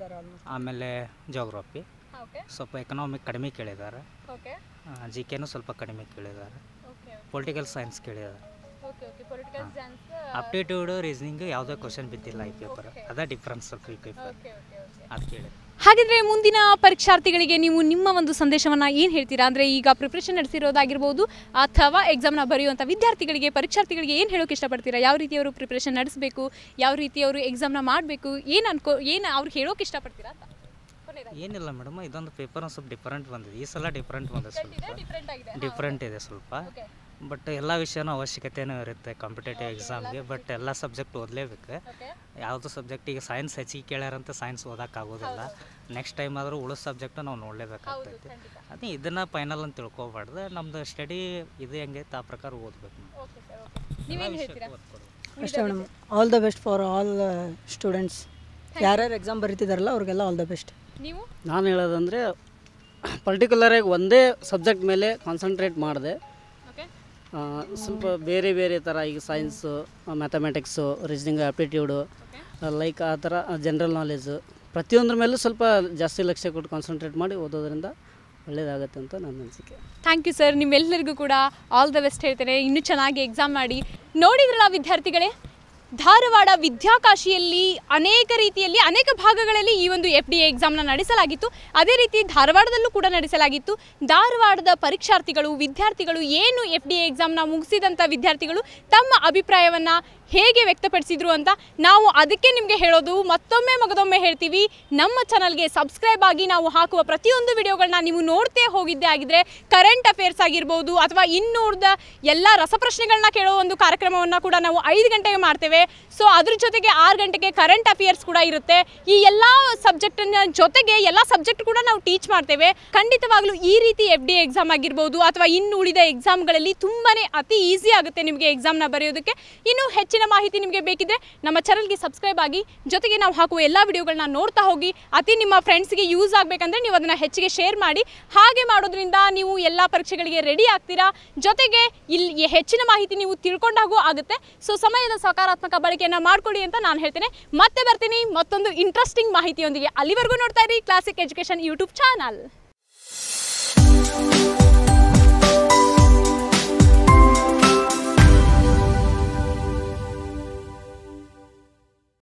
ಆಮೇಲೆ ಜೋಗ್ರಫಿ ಓಕೆ ಸ್ವಲ್ಪ ಎಕನಾಮಿಕ್ ಕಡಿಮೆ ಕೇಳಿದ್ದಾರೆ ಓಕೆ ಜಿ ಕೆನೂ ಸ್ವಲ್ಪ ಕಡಿಮೆ ಕೇಳಿದ್ದಾರೆ ಓಕೆ ಪೊಲಿಟಿಕಲ್ ಸೈನ್ಸ್ ಕೇಳಿದ್ದಾರೆ okay okay political science aptitude reasoning ಯಾವುದೇ ಕ್ವಶನ್ ಬಿದ್ದಿಲ್ಲ ಈ ಪೇಪರ್ ಅದೇ ಡಿಫ್ರೆನ್ಸ್ ಸ್ವಲ್ಪ ಈ ಪೇಪರ್ ಅದು ಕೇಳಿದೆ ಹಾಗಿದ್ರೆ ಮುಂದಿನ ಪರೀಕ್ಷಾರ್ಥಿಗಳಿಗೆ ನೀವು ನಿಮ್ಮ ಒಂದು ಸಂದೇಶವನ್ನು ಏನು ಹೇಳ್ತೀರಾ ಅಂದರೆ ಈಗ ಪ್ರಿಪ್ರೇಷನ್ ನಡೆಸಿರೋದಾಗಿರ್ಬೋದು ಅಥವಾ ಎಕ್ಸಾಮ್ನ ಬರೆಯುವಂಥ ವಿದ್ಯಾರ್ಥಿಗಳಿಗೆ ಪರೀಕ್ಷಾರ್ಥಿಗಳಿಗೆ ಏನು ಹೇಳೋಕೆ ಇಷ್ಟಪಡ್ತೀರಾ ಯಾವ ರೀತಿ ಅವರು ಪ್ರಿಪ್ರೇಷನ್ ನಡೆಸಬೇಕು ಯಾವ ರೀತಿ ಅವರು ಎಕ್ಸಾಮ್ನ ಮಾಡಬೇಕು ಏನು ಅನ್ಕೋ ಏನು ಅವ್ರಿಗೆ ಹೇಳೋಕೆ ಇಷ್ಟಪಡ್ತೀರಾ ಅಂತ ಏನಿಲ್ಲ ಮೇಡಮ್ ಇದೊಂದು ಪೇಪರ್ ಒಂದು ಸ್ವಲ್ಪ ಡಿಫ್ರೆಂಟ್ ಬಂದಿದೆ ಈ ಸಲ ಡಿಫ್ರೆಂಟ್ ಬಂದಿದೆ ಸ್ವಲ್ಪ ಡಿಫ್ರೆಂಟ್ ಇದೆ ಸ್ವಲ್ಪ ಬಟ್ ಎಲ್ಲ ವಿಷಯನೂ ಅವಶ್ಯಕತೆನೂ ಇರುತ್ತೆ ಕಾಂಪಿಟೇಟಿವ್ ಎಕ್ಸಾಮ್ಗೆ ಬಟ್ ಎಲ್ಲ ಸಬ್ಜೆಕ್ಟ್ ಓದಲೇಬೇಕು ಯಾವುದು ಸಬ್ಜೆಕ್ಟ್ ಈಗ ಸೈನ್ಸ್ ಹೆಚ್ಚಿಗೆ ಕೇಳ್ಯಾರಂತ ಸೈನ್ಸ್ ಓದೋಕ್ಕಾಗೋದಿಲ್ಲ ನೆಕ್ಸ್ಟ್ ಟೈಮ್ ಆದರೂ ಉಳಿದ ಸಬ್ಜೆಕ್ಟ್ ನಾವು ನೋಡಲೇಬೇಕಾಗ್ತೈತಿ ಅದೇ ಇದನ್ನು ಫೈನಲ್ ಅಂತ ತಿಳ್ಕೊಬಾರ್ದು ನಮ್ದು ಸ್ಟಡಿ ಇದು ಹೆಂಗೈತೆ ಆ ಪ್ರಕಾರ ಓದ್ಬೇಕು ನಾವು. ನೀವೇನು ಹೇಳ್ತೀರಾ ಅಷ್ಟೇ madam all the best for all students ಯಾರ್ಯಾರು ಎಕ್ಸಾಮ್ ಬರೀತಿದಾರಲ್ಲ ಅವ್ರಿಗೆಲ್ಲ ಆಲ್ ದ ಬೆಸ್ಟ್ ನೀವು ನಾನು ಹೇಳೋದಂದರೆ ಪರ್ಟಿಕ್ಯುಲರಾಗಿ ಒಂದೇ ಸಬ್ಜೆಕ್ಟ್ ಮೇಲೆ ಕಾನ್ಸಂಟ್ರೇಟ್ ಮಾಡಿದೆ ಓಕೆ ಸ್ವಲ್ಪ ಬೇರೆ ಬೇರೆ ಥರ ಈಗ science mathematics reasoning aptitude like ಆ ಥರ ಜನರಲ್ ನಾಲೆಜು ಪ್ರತಿಯೊಂದ್ರ ಮೇಲೂ ಸ್ವಲ್ಪ ಜಾಸ್ತಿ ಲಕ್ಷ್ಯ ಕೊಟ್ಟು ಕಾನ್ಸಂಟ್ರೇಟ್ ಮಾಡಿ ಓದೋದ್ರಿಂದ ಒಳ್ಳೆಯದಾಗತ್ತೆ ಅಂತ ನನ್ನ ಅನಿಸಿಕೆ ಥ್ಯಾಂಕ್ ಯು ಸರ್ ನಿಮ್ಮೆಲ್ಲರಿಗೂ ಕೂಡ ಆಲ್ ದ ಬೆಸ್ಟ್ ಹೇಳ್ತೇನೆ ಇನ್ನೂ ಚೆನ್ನಾಗಿ ಎಕ್ಸಾಮ್ ಮಾಡಿ ನೋಡಿದ್ರಲ್ಲ ವಿದ್ಯಾರ್ಥಿಗಳೇ ಧಾರವಾಡ ವಿದ್ಯಾಕಾಶಿಯಲ್ಲಿ ಅನೇಕ ರೀತಿಯಲ್ಲಿ ಅನೇಕ ಭಾಗಗಳಲ್ಲಿ ಈ ಒಂದು ಎಫ್ ಡಿ ಎ ಎಕ್ಸಾಮ್ನ ನಡೆಸಲಾಗಿತ್ತು ಅದೇ ರೀತಿ ಧಾರವಾಡದಲ್ಲೂ ಕೂಡ ನಡೆಸಲಾಗಿತ್ತು ಧಾರವಾಡದ ಪರೀಕ್ಷಾರ್ಥಿಗಳು ವಿದ್ಯಾರ್ಥಿಗಳು ಏನು ಎಫ್ ಡಿ ಎ ಎಕ್ಸಾಮ್ನ ಮುಗಿಸಿದಂಥ ವಿದ್ಯಾರ್ಥಿಗಳು ತಮ್ಮ ಅಭಿಪ್ರಾಯವನ್ನು ಹೇಗೆ ವ್ಯಕ್ತಪಡಿಸಿದ್ರು ಅಂತ ನಾವು ಅದಕ್ಕೆ ನಿಮಗೆ ಹೇಳೋದು ಮತ್ತೊಮ್ಮೆ ಮಗದೊಮ್ಮೆ ಹೇಳ್ತೀವಿ ನಮ್ಮ ಚಾನಲ್ಗೆ ಸಬ್ಸ್ಕ್ರೈಬ್ ಆಗಿ ನಾವು ಹಾಕುವ ಪ್ರತಿಯೊಂದು ವಿಡಿಯೋಗಳನ್ನ ನೀವು ನೋಡ್ತೇ ಹೋಗಿದ್ದೇ ಆಗಿದ್ರೆ ಕರೆಂಟ್ ಅಫೇರ್ಸ್ ಆಗಿರ್ಬೋದು ಅಥವಾ ಇನ್ನೂರ್ದ ಎಲ್ಲ ರಸಪ್ರಶ್ನೆಗಳನ್ನ ಕೇಳೋ ಒಂದು ಕಾರ್ಯಕ್ರಮವನ್ನು ಕೂಡ ನಾವು ಐದು ಗಂಟೆಗೆ ಮಾಡ್ತೇವೆ ಸೊ ಅದ್ರ ಜೊತೆಗೆ ಆರು ಗಂಟೆಗೆ ಕರೆಂಟ್ ಅಫೇರ್ಸ್ ಕೂಡ ಇರುತ್ತೆ ಈ ಎಲ್ಲ ಸಬ್ಜೆಕ್ಟಿನ ಜೊತೆಗೆ ಎಲ್ಲ ಸಬ್ಜೆಕ್ಟ್ ಕೂಡ ನಾವು ಟೀಚ್ ಮಾಡ್ತೇವೆ ಖಂಡಿತವಾಗ್ಲೂ ಈ ರೀತಿ ಎಫ್ ಡಿ ಎಕ್ಸಾಮ್ ಆಗಿರ್ಬೋದು ಅಥವಾ ಇನ್ನು ಉಳಿದ ಎಕ್ಸಾಮ್ಗಳಲ್ಲಿ ತುಂಬಾ ಅತಿ ಈಸಿ ಆಗುತ್ತೆ ನಿಮಗೆ ಎಕ್ಸಾಮ್ನ ಬರೆಯೋದಕ್ಕೆ ಇನ್ನು ಹೆಚ್ಚಿನ ಮಾಹಿತಿ ನಿಮಗೆ ಬೇಕಿದ್ರೆ ನಮ್ಮ ಚಾನಲ್ಗೆ ಸಬ್ಸ್ಕ್ರೈಬ್ ಆಗಿ ಜೊತೆಗೆ ನಾವು ಹಾಕುವ ಎಲ್ಲ ವಿಡಿಯೋಗಳನ್ನ ನೋಡ್ತಾ ಹೋಗಿ ಅತಿ ನಿಮ್ಮ ಫ್ರೆಂಡ್ಸ್ಗೆ ಯೂಸ್ ಆಗಬೇಕಂದ್ರೆ ನೀವು ಅದನ್ನು ಹೆಚ್ಚಿಗೆ ಶೇರ್ ಮಾಡಿ ಹಾಗೆ ಮಾಡೋದ್ರಿಂದ ನೀವು ಎಲ್ಲ ಪರೀಕ್ಷೆಗಳಿಗೆ ರೆಡಿ ಆಗ್ತೀರಾ ಜೊತೆಗೆ ಇಲ್ಲಿ ಹೆಚ್ಚಿನ ಮಾಹಿತಿ ನೀವು ತಿಳ್ಕೊಂಡಾಗೂ ಆಗುತ್ತೆ ಸೊ ಸಮಯದ ಸಕಾರಾತ್ಮಕ ಬಳಕೆಯನ್ನು ಮಾಡ್ಕೊಳ್ಳಿ ಅಂತ ನಾನು ಹೇಳ್ತೇನೆ ಮತ್ತೆ ಬರ್ತೀನಿ ಮತ್ತೊಂದು ಇಂಟ್ರೆಸ್ಟಿಂಗ್ ಮಾಹಿತಿಯೊಂದಿಗೆ ಅಲ್ಲಿವರೆಗೂ ನೋಡ್ತಾ ಇರಿ ಕ್ಲಾಸಿಕ್ ಎಜುಕೇಷನ್ ಯೂಟ್ಯೂಬ್ ಚಾನಲ್